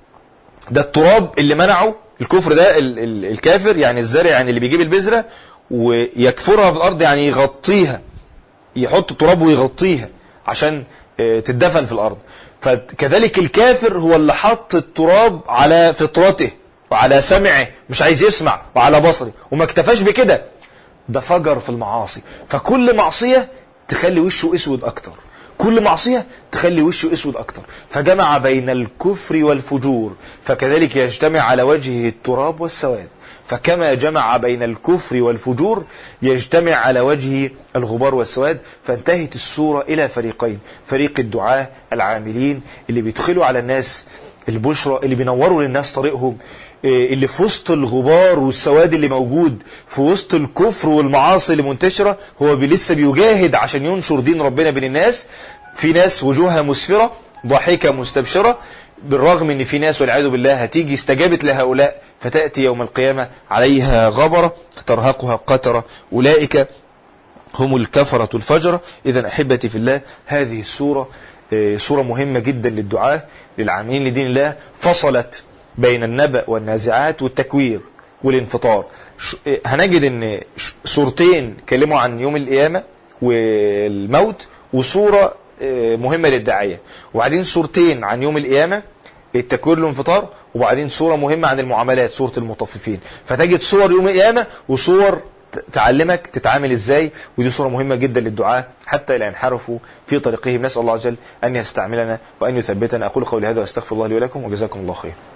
ده التراب اللي منعه الكفر ده ال ال الكافر يعني الزارع يعني اللي بيجيب البذرة ويكفرها في الارض يعني يغطيها يحط التراب ويغطيها عشان تدفن في الارض فكذلك الكافر هو اللي حط التراب على فطرته وعلى سمعه مش عايز يسمع وعلى بصره وما اكتفاش بكده ده فجر في المعاصي فكل معصية تخلي وشه اسود اكتر كل معصية تخلي وشه اسود اكتر فجمع بين الكفر والفجور فكذلك يجتمع على وجهه التراب والسواد فكما جمع بين الكفر والفجور يجتمع على وجهه الغبار والسواد فانتهت السورة الى فريقين فريق الدعاة العاملين اللي بيدخلوا على الناس البشرى اللي بينوروا للناس طريقهم اللي في وسط الغبار والسواد اللي موجود في وسط الكفر والمعاصي اللي منتشرة هو لسه بيجاهد عشان ينشر دين ربنا بين الناس في ناس وجوهها مسفرة ضاحكة مستبشرة بالرغم ان في ناس والعياذ بالله هتيجي استجابت لهؤلاء فتأتي يوم القيامة عليها غبرة ترهقها قترة أولئك هم الكفرة الفجرة إذا أحبتي في الله هذه السورة سورة مهمة جدا للدعاء للعاملين لدين الله فصلت بين النبأ والنازعات والتكوير والانفطار هنجد ان سورتين كلموا عن يوم القيامة والموت وسورة مهمة للداعية وبعدين سورتين عن يوم القيامة التكوير والانفطار وبعدين سورة مهمة عن المعاملات سورة المطففين فتجد صور يوم القيامة وصور تعلمك تتعامل ازاي ودي صورة مهمة جدا للدعاء حتى لا ينحرفوا في طريقهم نسأل الله عز وجل ان يستعملنا وان يثبتنا اقول قولي هذا واستغفر الله لي ولكم وجزاكم الله خير